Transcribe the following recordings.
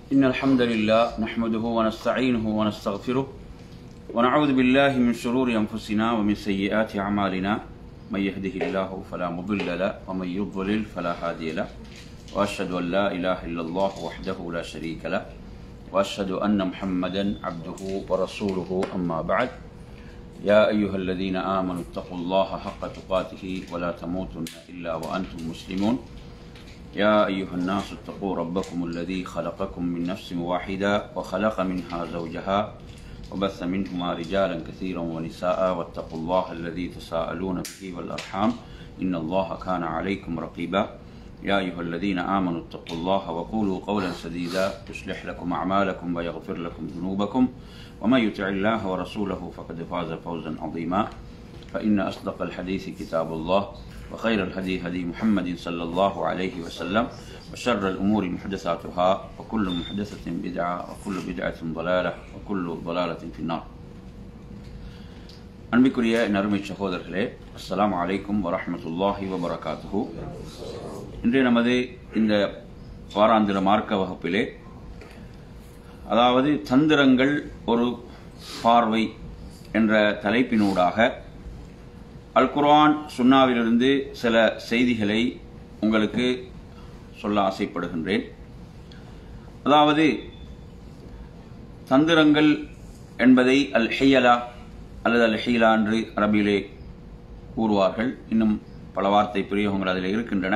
إن الحمد لله نحمده ونستعينه ونستغفره ونعوذ بالله من شرور أنفسنا ومن سيئات أعمالنا من يهده الله فلا مضل له ومن يضلل فلا هادي له وأشهد أن لا إله إلا الله وحده لا شريك له وأشهد أن محمدا عبده ورسوله أما بعد يا أيها الذين آمنوا اتقوا الله حق تقاته ولا تموتن إلا وأنتم مسلمون يا أيها الناس اتقوا ربكم الذي خلقكم من نفس واحدة وخلق منها زوجها وبث منهما رجالا كثيرا ونساء واتقوا الله الذي تساءلون به والأرحام إن الله كان عليكم رقيبا يا أيها الذين آمنوا اتقوا الله وقولوا قولا سديدا يصلح لكم أعمالكم ويغفر لكم ذنوبكم ومن يطع الله ورسوله فقد فاز فوزا عظيما فإن أصدق الحديث كتاب الله وخير الهدي هدي محمد صلى الله عليه وسلم وشر الأمور محدثاتها وكل محدثة بدعة وكل بدعة ضلالة وكل ضلالة في النار அன்பிற்குரிய நறுமை சகோதரர்களே அஸ்ஸலாமு அலைக்கும் வரஹ்மத்துல்லாஹி வபரகாத்துஹு இன்றைய நமது இந்த வாராந்திர மார்க்க வகுப்பிலே அதாவது தந்திரங்கள் ஒரு பார்வை என்ற தலைப்பினூடாக அல் குர்ஆன் சுன்னாவிலிருந்து சில செய்திகளை உங்களுக்கு சொல்ல ஆசைப்படுகின்றேன் அதாவது தந்திரங்கள் என்பதை அல் ஹியலா அல்லது அல் ஹீலா என்று அரபியிலே கூறுவார்கள் இன்னும் பல வார்த்தை பிரயோகங்கள் அதில் இருக்கின்றன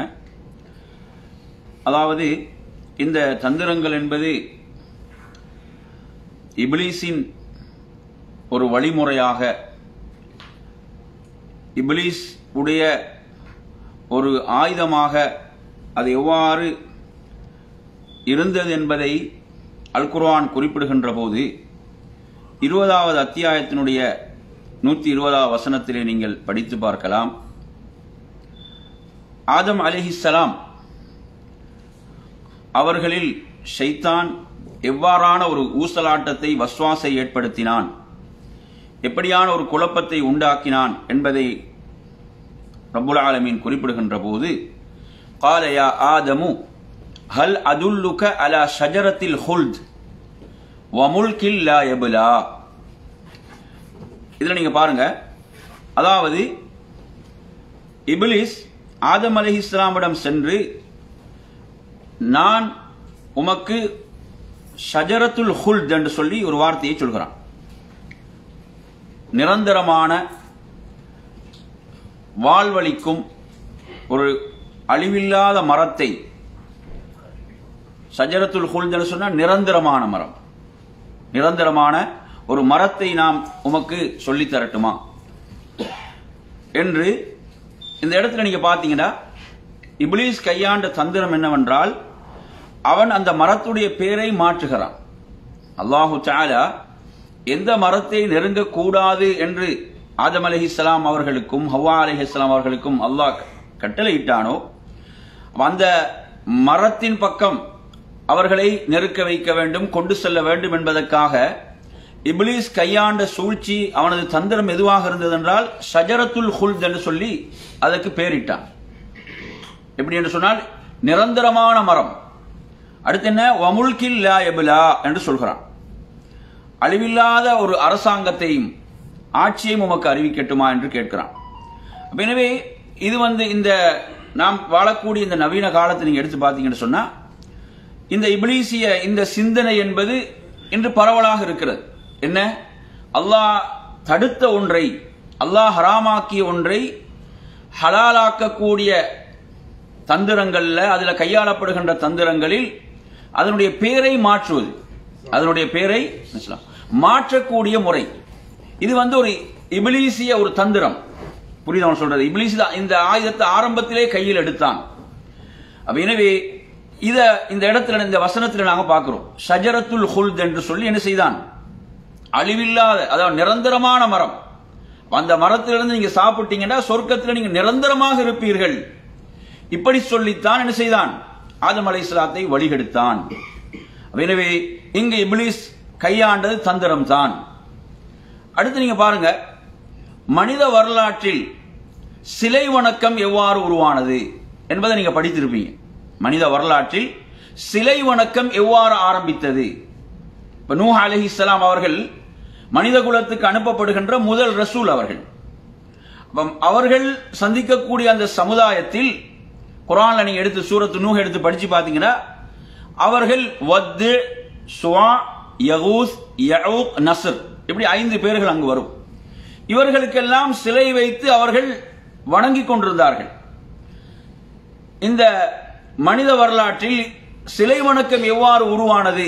அதாவது இந்த தந்திரங்கள் என்பது இப்லீஸின் ஒரு வழிமுறையாக இப்லீஸ் உடைய ஒரு ஆயுதமாக அது எவ்வாறு இருந்தது என்பதை அல் குர்ஆன் குறிப்பிடுகின்ற போது இருபதாவது அத்தியாயத்தினுடைய நூற்றி இருபதாவது வசனத்திலே நீங்கள் படித்து பார்க்கலாம் ஆதம் அலிஹிஸ்ஸலாம் அவர்களில் ஷைத்தான் எவ்வாறான ஒரு ஊசலாட்டத்தை வஸ்வாசை ஏற்படுத்தினான் எப்படியான ஒரு குழப்பத்தை உண்டாக்கினான் என்பதை ரப்புல் ஆலமீன் குறிப்பிடுகின்ற போது காலயா ஆதமு ஹல் அதுல்லுக அலா ஷஜரத்தில் ஹுல்த் வமுல்கில் லா எபுலா இதில் நீங்க பாருங்க அதாவது இபிலிஸ் ஆதம் அலி இஸ்லாமிடம் சென்று நான் உமக்கு ஷஜரத்துல் ஹுல்த் என்று சொல்லி ஒரு வார்த்தையை சொல்கிறான் நிரந்தரமான வாழ்வழிக்கும் ஒரு அழிவில்லாத மரத்தை சஜரத்துல் ஹுல்த் என்று சொன்னால் நிரந்தரமான மரம் நிரந்தரமான ஒரு மரத்தை நாம் உமக்கு சொல்லி தரட்டுமா என்று இந்த இடத்துல நீங்க பாத்தீங்கன்னா இப்லீஸ் கையாண்ட தந்திரம் என்னவென்றால் அவன் அந்த மரத்துடைய பேரை மாற்றுகிறான் அல்லாஹு சாலா எந்த மரத்தை நெருங்கக்கூடாது என்று ஆதம் அலஹிஸ்லாம் அவர்களுக்கும் ஹவா அலஹிஸ்லாம் அவர்களுக்கும் அல்லாஹ் கட்டளையிட்டானோ அந்த மரத்தின் பக்கம் அவர்களை நெருக்க வைக்க வேண்டும் கொண்டு செல்ல வேண்டும் என்பதற்காக இப்லீஸ் கையாண்ட சூழ்ச்சி அவனது தந்திரம் எதுவாக இருந்தது என்றால் ஷஜரத்துல் ஹுல்த் என்று சொல்லி அதற்கு பெயரிட்டான் எப்படி என்று சொன்னால் நிரந்தரமான மரம் அடுத்து என்ன வமுல்கில் லா எபுலா என்று சொல்கிறான் அழிவில்லாத ஒரு அரசாங்கத்தையும் ஆட்சியையும் உமக்கு அறிவிக்கட்டுமா என்று கேட்கிறான் எனவே இது வந்து இந்த நாம் வாழக்கூடிய இந்த நவீன காலத்தை நீங்க எடுத்து பார்த்தீங்கன்னு சொன்னா இந்த இபிலீசிய இந்த சிந்தனை என்பது இன்று பரவலாக இருக்கிறது என்ன அல்லாஹ் தடுத்த ஒன்றை அல்லாஹ் ஹராமாக்கிய ஒன்றை ஹலாலாக்கக்கூடிய தந்திரங்கள்ல அதுல கையாளப்படுகின்ற தந்திரங்களில் அதனுடைய பேரை மாற்றுவது அதனுடைய பேரை மாற்றக்கூடிய முறை இது வந்து ஒரு இபிலீசிய ஒரு தந்திரம் புரியுது அவன் சொல்றது இபிலிஸ் இந்த ஆயுதத்தை ஆரம்பத்திலே கையில் எடுத்தான் எனவே இத இந்த இடத்துல இந்த வசனத்தில் நாங்க பார்க்கிறோம் ஷஜரத்துல் ஹுல்த் என்று சொல்லி என்ன செய்தான் அழிவில்லாத அதாவது நிரந்தரமான மரம் அந்த மரத்திலிருந்து நீங்க சாப்பிட்டீங்கன்னா சொர்க்கத்தில் நீங்க நிரந்தரமாக இருப்பீர்கள் இப்படி சொல்லித்தான் என்ன செய்தான் ஆதம் அலை இஸ்லாத்தை வழிகெடுத்தான் எனவே இங்கு இப்லீஸ் கையாண்டது தந்திரம் தான் அடுத்து நீங்க பாருங்க மனித வரலாற்றில் சிலை வணக்கம் எவ்வாறு உருவானது என்பதை நீங்க படித்திருப்பீங்க மனித வரலாற்றில் சிலை வணக்கம் எவ்வாறு ஆரம்பித்தது இப்ப நூஹ் அலைஹிஸ்ஸலாம் அவர்கள் மனித குலத்துக்கு அனுப்பப்படுகின்ற முதல் ரசூல் அவர்கள் அப்ப அவர்கள் சந்திக்கக்கூடிய அந்த சமுதாயத்தில் குரான்ல நீங்க எடுத்து சூரத்து நூஹ் எடுத்து படிச்சு பாத்தீங்கன்னா அவர்கள் வத்து சுவா யகூஸ் யஊக் நஸ்ர் இப்படி ஐந்து பேர்கள் அங்கு வரும் இவர்களுக்கெல்லாம் சிலை வைத்து அவர்கள் வணங்கிக் கொண்டிருந்தார்கள் இந்த மனித வரலாற்றில் சிலை வணக்கம் எவ்வாறு உருவானது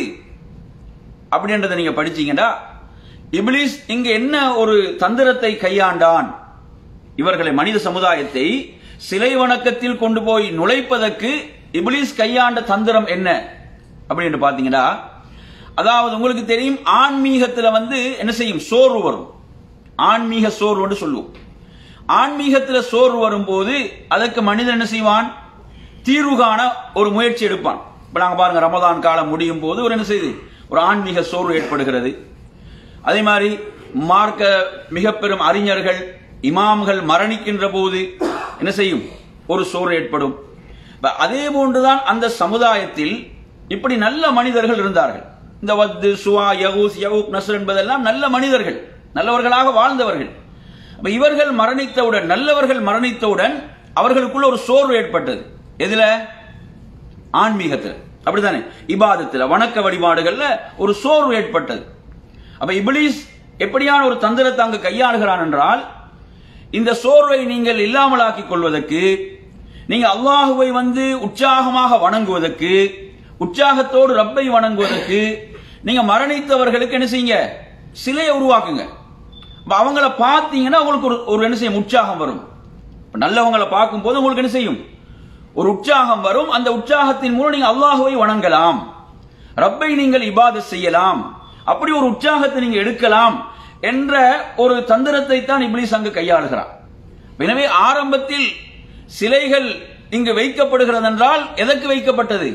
அப்படின்றத நீங்க படிச்சீங்கன்னா இப்லீஸ் இங்க என்ன ஒரு தந்திரத்தை கையாண்டான் இவர்களை மனித சமுதாயத்தை சிலை வணக்கத்தில் கொண்டு போய் நுழைப்பதற்கு இப்லீஸ் கையாண்ட தந்திரம் என்ன அப்படின்னு பாத்தீங்கன்னா அதாவது உங்களுக்கு தெரியும் ஆன்மீகத்துல வந்து என்ன செய்யும் சோர்வு வரும் ஆன்மீக சோர்வுன்னு சொல்லுவோம் ஆன்மீகத்துல சோர்வு வரும்போது அதற்கு மனிதன் என்ன செய்வான் தீர்வு காண ஒரு முயற்சி எடுப்பான் இப்ப நாங்க பாருங்க ரமதான் காலம் முடியும் போது ஒரு என்ன செய்யுது ஒரு ஆன்மீக சோர்வு ஏற்படுகிறது அதே மாதிரி மார்க்க மிக பெரும் அறிஞர்கள் இமாம்கள் மரணிக்கின்ற போது என்ன செய்யும் ஒரு சோர்வு ஏற்படும் இப்ப அதே போன்றுதான் அந்த சமுதாயத்தில் இப்படி நல்ல மனிதர்கள் இருந்தார்கள் இந்த வத்து சுவா யகூஸ் யவுக் நஸ்ர் என்பதெல்லாம் நல்ல மனிதர்கள் நல்லவர்களாக வாழ்ந்தவர்கள் அப்ப இவர்கள் மரணித்தவுடன் நல்லவர்கள் மரணித்தவுடன் அவர்களுக்குள்ள ஒரு சோர்வு ஏற்பட்டது எதுல ஆன்மீகத்தில் அப்படித்தானே இபாதத்தில் வணக்க வழிபாடுகள்ல ஒரு சோர்வு ஏற்பட்டது அப்ப இபிலிஸ் எப்படியான ஒரு தந்திரத்தை அங்கு கையாளுகிறான் என்றால் இந்த சோர்வை நீங்கள் இல்லாமலாக்கிக் கொள்வதற்கு நீங்க அல்லாஹுவை வந்து உற்சாகமாக வணங்குவதற்கு உற்சாகத்தோடு ரப்பை வணங்குவதற்கு நீங்க மரணித்தவர்களுக்கு என்ன செய்யுங்க சிலையை உருவாக்குங்க அப்ப அவங்கள பார்த்தீங்கன்னா உங்களுக்கு ஒரு ஒரு என்ன செய்யும் உற்சாகம் வரும் இப்ப நல்லவங்களை பார்க்கும்போது உங்களுக்கு என்ன செய்யும் ஒரு உற்சாகம் வரும் அந்த உற்சாகத்தின் மூலம் நீங்க அல்லாஹுவை வணங்கலாம் ரப்பை நீங்கள் இபாதத் செய்யலாம் அப்படி ஒரு உற்சாகத்தை நீங்க எடுக்கலாம் என்ற ஒரு தந்திரத்தை தான் இப்லீஸ் அங்கு கையாளுகிறான் எனவே ஆரம்பத்தில் சிலைகள் இங்கு வைக்கப்படுகிறது என்றால் எதற்கு வைக்கப்பட்டது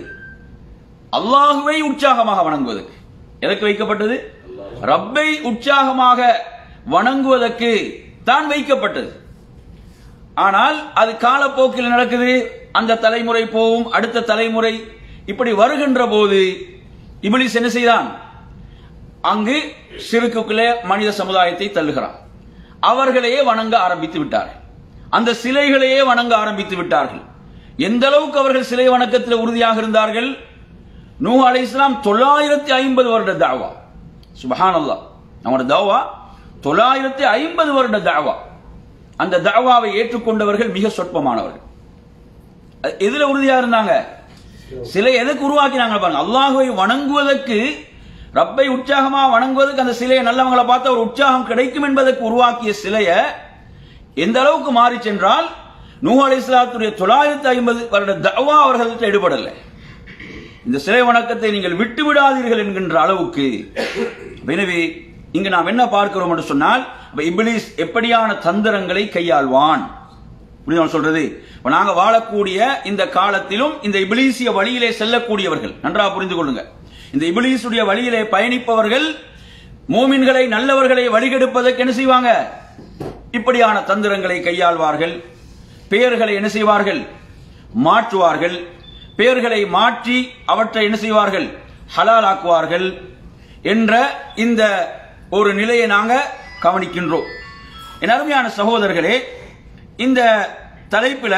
அல்லாஹுவை உற்சாகமாக வணங்குவதற்கு எதற்கு வைக்கப்பட்டது ரப்பை உற்சாகமாக வணங்குவதற்கு தான் வைக்கப்பட்டது ஆனால் அது காலப்போக்கில் நடக்குது அந்த தலைமுறை போகும் அடுத்த தலைமுறை இப்படி வருகின்ற போது இபிலிஸ் என்ன செய்தான் அங்கு சிறுக்குள்ளே மனித சமுதாயத்தை தள்ளுகிறான் அவர்களையே வணங்க ஆரம்பித்து விட்டார்கள் அந்த சிலைகளையே வணங்க ஆரம்பித்து விட்டார்கள் எந்த அளவுக்கு அவர்கள் சிலை வணக்கத்தில் உறுதியாக இருந்தார்கள் நூ அலை இஸ்லாம் தொள்ளாயிரத்தி ஐம்பது வருட தாவா சுபஹான் அல்லா நம்மளோட தாவா தொள்ளாயிரத்தி ஐம்பது வருட தாவா அந்த தாவாவை ஏற்றுக்கொண்டவர்கள் மிக சொற்பமானவர்கள் எதுல உறுதியா இருந்தாங்க சிலை எதுக்கு உருவாக்கினாங்க பாருங்க அல்லாஹுவை வணங்குவதற்கு ரப்பை உற்சாகமா வணங்குவதற்கு அந்த சிலையை நல்லவங்களை பார்த்த ஒரு உற்சாகம் கிடைக்கும் என்பதற்கு உருவாக்கிய சிலைய எந்த அளவுக்கு மாறி சென்றால் நூ அலி இஸ்லாத்துடைய தொள்ளாயிரத்தி ஐம்பது வருட தவா அவர்கள்ட்ட எடுபடல இந்த சிலை வணக்கத்தை நீங்கள் விட்டு விடாதீர்கள் என்கின்ற அளவுக்கு எனவே இங்கு நாம் என்ன பார்க்கிறோம் என்று சொன்னால் இபிலிஸ் எப்படியான தந்திரங்களை கையாள்வான் புரியுதா சொல்றது இப்ப நாங்க வாழக்கூடிய இந்த காலத்திலும் இந்த இபிலிசிய வழியிலே செல்லக்கூடியவர்கள் நன்றாக புரிந்து கொள்ளுங்க இந்த இபிலிசுடைய வழியிலே பயணிப்பவர்கள் மூமின்களை நல்லவர்களை வழிகெடுப்பதற்கு என்ன செய்வாங்க இப்படியான தந்திரங்களை கையாள்வார்கள் பெயர்களை என்ன செய்வார்கள் மாற்றுவார்கள் பெயர்களை மாற்றி அவற்றை என்ன செய்வார்கள் ஹலாலாக்குவார்கள் என்ற இந்த ஒரு நிலையை நாங்க கவனிக்கின்றோம் என் அருமையான சகோதரர்களே இந்த தலைப்பில்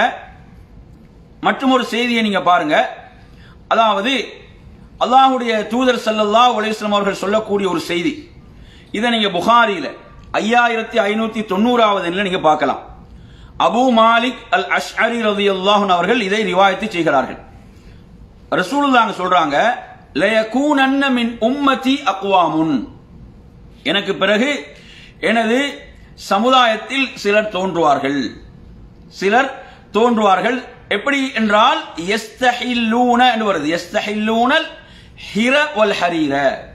மற்றும் ஒரு செய்தியை நீங்க பாருங்க அதாவது அல்லாஹுடைய தூதர் சல்லல்லா அலிஸ்லாம் அவர்கள் சொல்லக்கூடிய ஒரு செய்தி இதை நீங்க புகாரியில ஐயாயிரத்தி ஐநூத்தி தொண்ணூறாவது நீங்க பார்க்கலாம் அபு மாலிக் அல் அஷ்அரி ரதி அல்லாஹன் அவர்கள் இதை ரிவாயத்து செய்கிறார்கள் ரசூலுல்லாங்க சொல்றாங்க லயகூனன்ன மின் உம்மதி அக்வாமுன் எனக்கு பிறகு எனது சமுதாயத்தில் சிலர் தோன்றுவார்கள் சிலர் தோன்றுவார்கள் எப்படி என்றால் எஸ்தஹில்லூன என்று வருது எஸ்தஹில்லூனல் ஹிர வல் ஹரீர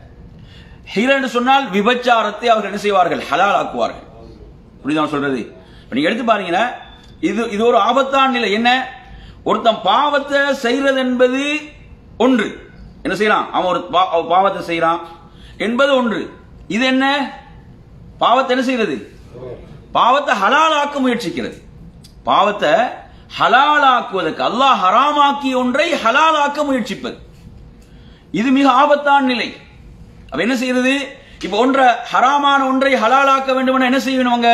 ஹிர என்று சொன்னால் விபச்சாரத்தை அவர்கள் என்ன செய்வார்கள் ஹலால் ஆக்குவார்கள் புரியுதா சொல்றது இப்ப நீங்க எடுத்து பாருங்கன்னா இது இது ஒரு ஆபத்தான நிலை என்ன ஒருத்தன் பாவத்தை செய்யறது என்பது ஒன்று என்ன செய்யறான் அவன் ஒரு பா- பாவத்தை செய்யறான் என்பது ஒன்று இது என்ன பாவத்தை என்ன செய்யறது பாவத்தை ஹலாலாக்க முயற்சிக்கிறது பாவத்தை ஹலாலாக்குவதற்கு அல்லாஹ் ஹராமாக்கிய ஒன்றை ஹலாலாக்க முயற்சிப்பது இது மிக ஆபத்தான நிலை அப்ப என்ன செய்யறது இப்ப ஒன்றை ஹராமான ஒன்றை ஹலாலாக்க வேண்டும் என்ன செய்யணும் அவங்க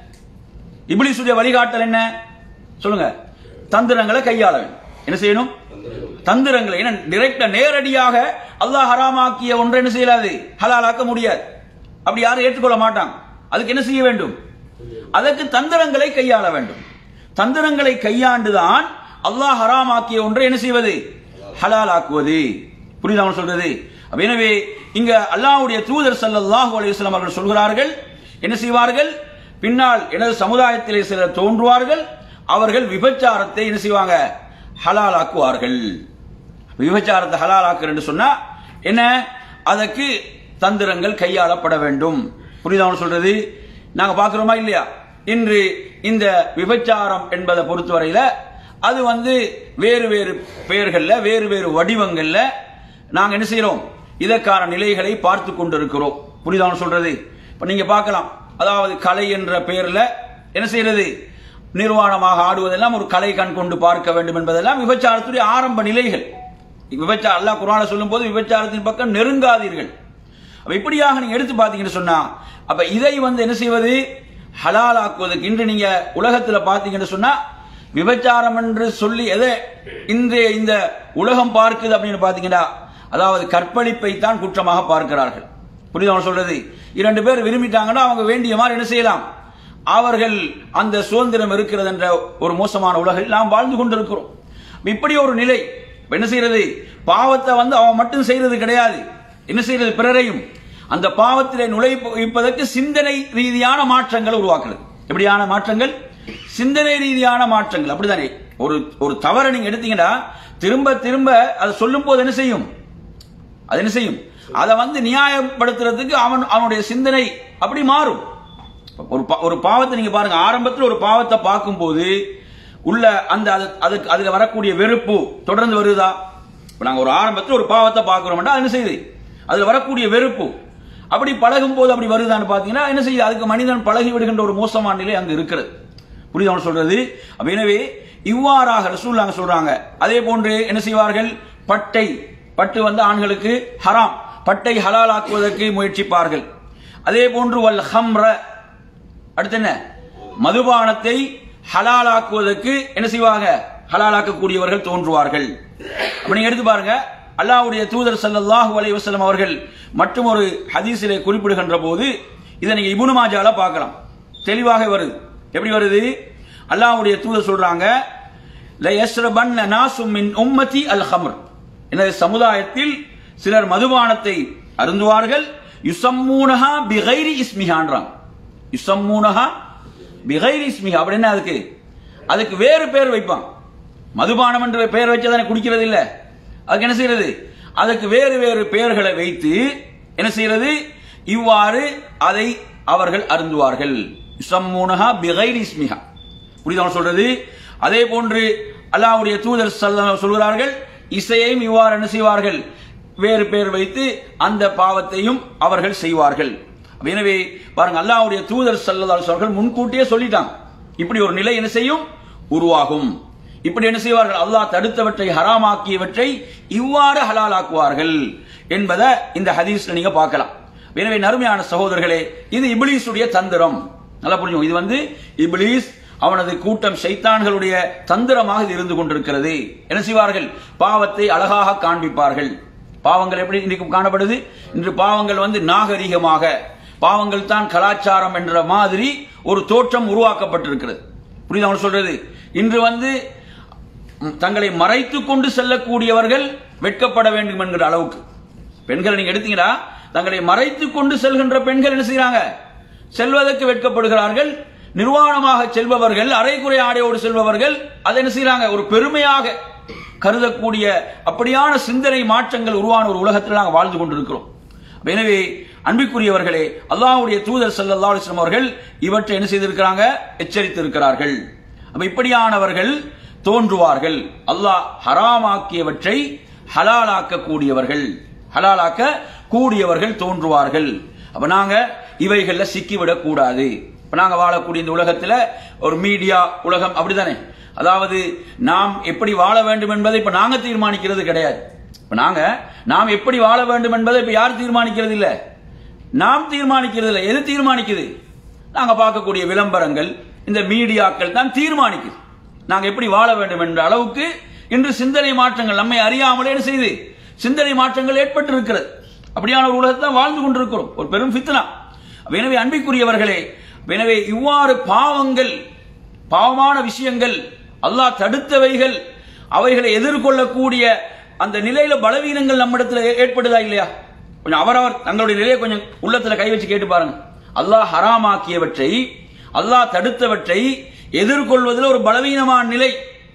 இப்ளீசுடைய வழிகாட்டல் என்ன சொல்லுங்க தந்திரங்களை கையாள வேண்டும் என்ன செய்யணும் தந்திரங்களை ஏன்னா டிரெக்டா நேரடியாக அல்லாஹ் ஹராமாக்கிய ஒன்றை என்ன செய்யலாது ஹலாலாக்க முடியாது அப்படி யாரும் ஏற்றுக்கொள்ள மாட்டாங்க அதுக்கு என்ன செய்ய வேண்டும் அதற்கு தந்திரங்களை கையாள வேண்டும் தந்திரங்களை கையாண்டுதான் அல்லாஹ் ஹராமாக்கிய ஒன்றை என்ன செய்வது ஹலாலாக்குவது புரியுதா அவன் சொல்றது அப்ப எனவே இங்க அல்லாஹ்வுடைய தூதர் ஸல்லல்லாஹு அலைஹி வஸல்லம் அவர்கள் சொல்கிறார்கள் என்ன செய்வார்கள் பின்னால் எனது சமுதாயத்திலே சிலர் தோன்றுவார்கள் அவர்கள் விபச்சாரத்தை என்ன செய்வாங்க ஹலாலாக்குவார்கள் விபச்சாரத்தை ஹலாலாக்குற என்று சொன்னா என்ன அதற்கு தந்திரங்கள் கையாளப்பட வேண்டும் புரியுதா அவன் சொல்றது நாங்க பார்க்கிறோமா இல்லையா இன்று இந்த விபச்சாரம் என்பதை பொறுத்தவரையில அது வந்து வேறு வேறு பெயர்கள்ல வேறு வேறு வடிவங்கள்ல நாங்க என்ன செய்யறோம் இதற்கான நிலைகளை பார்த்து கொண்டிருக்கிறோம் புரியுதா அவன் சொல்றது இப்ப நீங்க பார்க்கலாம் அதாவது கலை என்ற பெயர்ல என்ன செய்யறது நிர்வாணமாக ஆடுவதெல்லாம் ஒரு கலை கண் கொண்டு பார்க்க வேண்டும் என்பதெல்லாம் விபச்சாரத்துடைய ஆரம்ப நிலைகள் விபச்சாரம் அல்லாஹ் குர்ஆன்ல சொல்லும் போது விபச்சாரத்தின் பக்கம் நெருங்காதீர்கள் அப்ப இப்படியாக நீங்க எடுத்து பார்த்தீங்கன்னு சொன்னா அப்ப இதை வந்து என்ன செய்வது ஹலால் ஆக்குவதற்கு இன்று நீங்க உலகத்துல பாத்தீங்கன்னு சொன்னா விபச்சாரம் என்று சொல்லி எதை இன்றைய இந்த உலகம் பார்க்குது அப்படின்னு பாத்தீங்கன்னா அதாவது கற்பழிப்பை தான் குற்றமாக பார்க்கிறார்கள் புரியுது அவன் சொல்றது இரண்டு பேர் விரும்பிட்டாங்கன்னா அவங்க வேண்டிய மாதிரி என்ன செய்யலாம் அவர்கள் அந்த சுதந்திரம் இருக்கிறது என்ற ஒரு மோசமான உலகில் நாம் வாழ்ந்து கொண்டிருக்கிறோம் இப்படி ஒரு நிலை இப்ப என்ன செய்யறது பாவத்தை வந்து அவன் மட்டும் செய்யறது கிடையாது என்ன செய்யறது பிறரையும் அந்த பாவத்திலே நுழைப்பதற்கு சிந்தனை ரீதியான மாற்றங்கள் உருவாக்குறது எப்படியான மாற்றங்கள் சிந்தனை ரீதியான மாற்றங்கள் அப்படிதானே ஒரு ஒரு தவறை நீங்க எடுத்தீங்கன்னா திரும்ப திரும்ப அதை சொல்லும் போது என்ன செய்யும் அது என்ன செய்யும் அதை வந்து நியாயப்படுத்துறதுக்கு அவன் அவனுடைய சிந்தனை அப்படி மாறும் ஒரு பா- ஒரு பாவத்தை நீங்க பாருங்க ஆரம்பத்தில் ஒரு பாவத்தை பார்க்கும்போது உள்ள அந்த அது- அதுக்கு அதுல வரக்கூடிய வெறுப்பு தொடர்ந்து வருதா இப்ப நாங்க ஒரு ஆரம்பத்தில் ஒரு பாவத்தை பார்க்கிறோம்னா அது என்ன செய்யுது அதுல வரக்கூடிய வெறுப்பு அப்படி பழகும் போது அப்படி வருதான்னு பாத்தீங்கன்னா என்ன செய்யுது அதுக்கு மனிதன் பழகி விடுகின்ற ஒரு மோசமான நிலை அங்கு இருக்கிறது புரியுது அவன் சொல்றது அப்ப எனவே இவ்வாறாக ரசூல்லாங்க சொல்றாங்க அதே போன்று என்ன செய்வார்கள் பட்டை பட்டு வந்து ஆண்களுக்கு ஹராம் பட்டை ஹலாலாக்குவதற்கு முயற்சிப்பார்கள் அதே போன்று வல் ஹம்ர அடுத்து என்ன மதுபானத்தை ஹலாலாக்குவதற்கு என்ன செய்வாங்க ஹலாலாக்கக்கூடியவர்கள் தோன்றுவார்கள் அப்ப நீங்க எடுத்து பாருங்க அல்லாஹ்வுடைய தூதர் ஸல்லல்லாஹு அலைஹி வஸல்லம் அவர்கள் மற்றும் ஒரு ஹதீஸிலே குறிப்பிடுகின்ற போது இதை நீங்க இப்னு மாஜால பார்க்கலாம் தெளிவாக வருது எப்படி வருது அல்லாஹ்வுடைய தூதர் சொல்றாங்க ல யஸ்ரபன்ன நாசும் மின் உம்மதி அல் ஹம்ர் எனது சமுதாயத்தில் சிலர் மதுபானத்தை அருந்துவார்கள் யுசம்மூனஹா பிகைரி இஸ்மிஹான்றாங்க யுசம்மூனஹா பிகைரி இஸ்மிஹா அப்படின்னா அதுக்கு அதுக்கு வேறு பேர் வைப்பான் மதுபானம் என்ற பெயர் வச்சதானே குடிக்கிறது இல்ல அதுக்கு என்ன செய்யறது அதுக்கு வேறு வேறு பெயர்களை வைத்து என்ன செய்யறது இவ்வாறு அதை அவர்கள் அருந்துவார்கள் யுசம்மூனஹா பிகைரி இஸ்மிஹா புரியுதா சொல்றது அதே போன்று அல்லாஹ்வுடைய தூதர் ஸல்லல்லாஹு சொல்கிறார்கள் இசையையும் இவ்வாறு என்ன செய்வார்கள் வேறு பேர் வைத்து அந்த பாவத்தையும் அவர்கள் செய்வார்கள் அப்ப எனவே பாருங்க அல்லாஹ்வுடைய தூதர் ஸல்லல்லாஹு அலைஹி அவர்கள் முன்கூட்டியே சொல்லிட்டாங்க இப்படி ஒரு நிலை என்ன செய்யும் உருவாகும் இப்படி என்ன செய்வார்கள் அல்லாஹ் தடுத்தவற்றை ஹராமாக்கியவற்றை இவ்வாறு ஹலாலாக்குவார்கள் என்பதை இந்த ஹதீஸ்ல நீங்க பார்க்கலாம் எனவே நறுமையான சகோதரர்களே இது இப்லீஸுடைய தந்திரம் நல்லா புரியும் இது வந்து இப்லீஸ் அவனது கூட்டம் ஷைத்தான்களுடைய தந்திரமாக இது இருந்து கொண்டிருக்கிறது என்ன செய்வார்கள் பாவத்தை அழகாக காண்பிப்பார்கள் பாவங்கள் எப்படி இன்றைக்கு காணப்படுது இன்று பாவங்கள் வந்து நாகரிகமாக பாவங்கள் தான் கலாச்சாரம் என்ற மாதிரி ஒரு தோற்றம் உருவாக்கப்பட்டிருக்கிறது புரியுதா அவன் சொல்றது இன்று வந்து ம், தங்களை மறைத்துக் கொண்டு செல்லக்கூடியவர்கள் வெட்கப்பட வேண்டும் என்கிற அளவுக்கு பெண்களை நீங்க எடுத்தீங்கன்னா தங்களை மறைத்துக் கொண்டு செல்கின்ற பெண்கள் என்ன செய்றாங்க செல்வதற்கு வெட்கப்படுகிறார்கள் நிர்வாணமாக செல்பவர்கள் அரைக்குறை ஆடையோடு செல்பவர்கள் அதை என்ன செய்றாங்க ஒரு பெருமையாக கருதக்கூடிய அப்படியான சிந்தனை மாற்றங்கள் உருவான ஒரு உலகத்தில் நாங்கள் வாழ்ந்து கொண்டிருக்கிறோம் அப்ப எனவே அன்பிற்குரியவர்களே அல்லாஹ்வுடைய தூதர் ஸல்லல்லாஹு அலைஹி வஸல்லம் அவர்கள் இவற்றை என்ன செய்திருக்கிறாங்க எச்சரித்திருக்கிறார்கள் அப்ப இப்படியானவர்கள் தோன்றுவார்கள் அல்லாஹ் ஹராமாக்கியவற்றை ஹலாலாக்க கூடியவர்கள் ஹலாலாக்க கூடியவர்கள் தோன்றுவார்கள் அப்ப நாங்க இவைகள்ல சிக்கிவிடக் கூடாது இப்ப நாங்க வாழக்கூடிய இந்த உலகத்துல ஒரு மீடியா உலகம் அப்படிதானே அதாவது நாம் எப்படி வாழ வேண்டும் என்பதை இப்ப நாங்க தீர்மானிக்கிறது கிடையாது இப்ப நாங்க நாம் எப்படி வாழ வேண்டும் என்பதை இப்ப யார் தீர்மானிக்கிறது இல்ல நாம் தீர்மானிக்கிறது இல்ல எது தீர்மானிக்குது நாங்க பார்க்கக்கூடிய விளம்பரங்கள் இந்த மீடியாக்கள் தான் தீர்மானிக்குது நாங்க எப்படி வாழ வேண்டும் என்ற அளவுக்கு இன்று சிந்தனை மாற்றங்கள் நம்மை அறியாமலே என்ன செய்து சிந்தனை மாற்றங்கள் ஏற்பட்டு இருக்கிறது அப்படியான ஒரு உலகத்தை தான் வாழ்ந்து கொண்டிருக்கிறோம் ஒரு பெரும் ஃபித்னா எனவே அன்பிற்குரியவர்களே எனவே இவ்வாறு பாவங்கள் பாவமான விஷயங்கள் அல்லாஹ் தடுத்தவைகள் அவைகளை எதிர்கொள்ளக்கூடிய அந்த நிலையில பலவீனங்கள் நம்மிடத்துல ஏ- ஏற்படுதா இல்லையா கொஞ்சம் அவரவர் தங்களுடைய நிலையை கொஞ்சம் உள்ளத்துல கை வச்சு கேட்டு பாருங்க அல்லாஹ் ஹராமாக்கியவற்றை அல்லாஹ் தடுத்தவற்றை எதிர்கொள்வதில் ஒரு பலவீனமான நிலை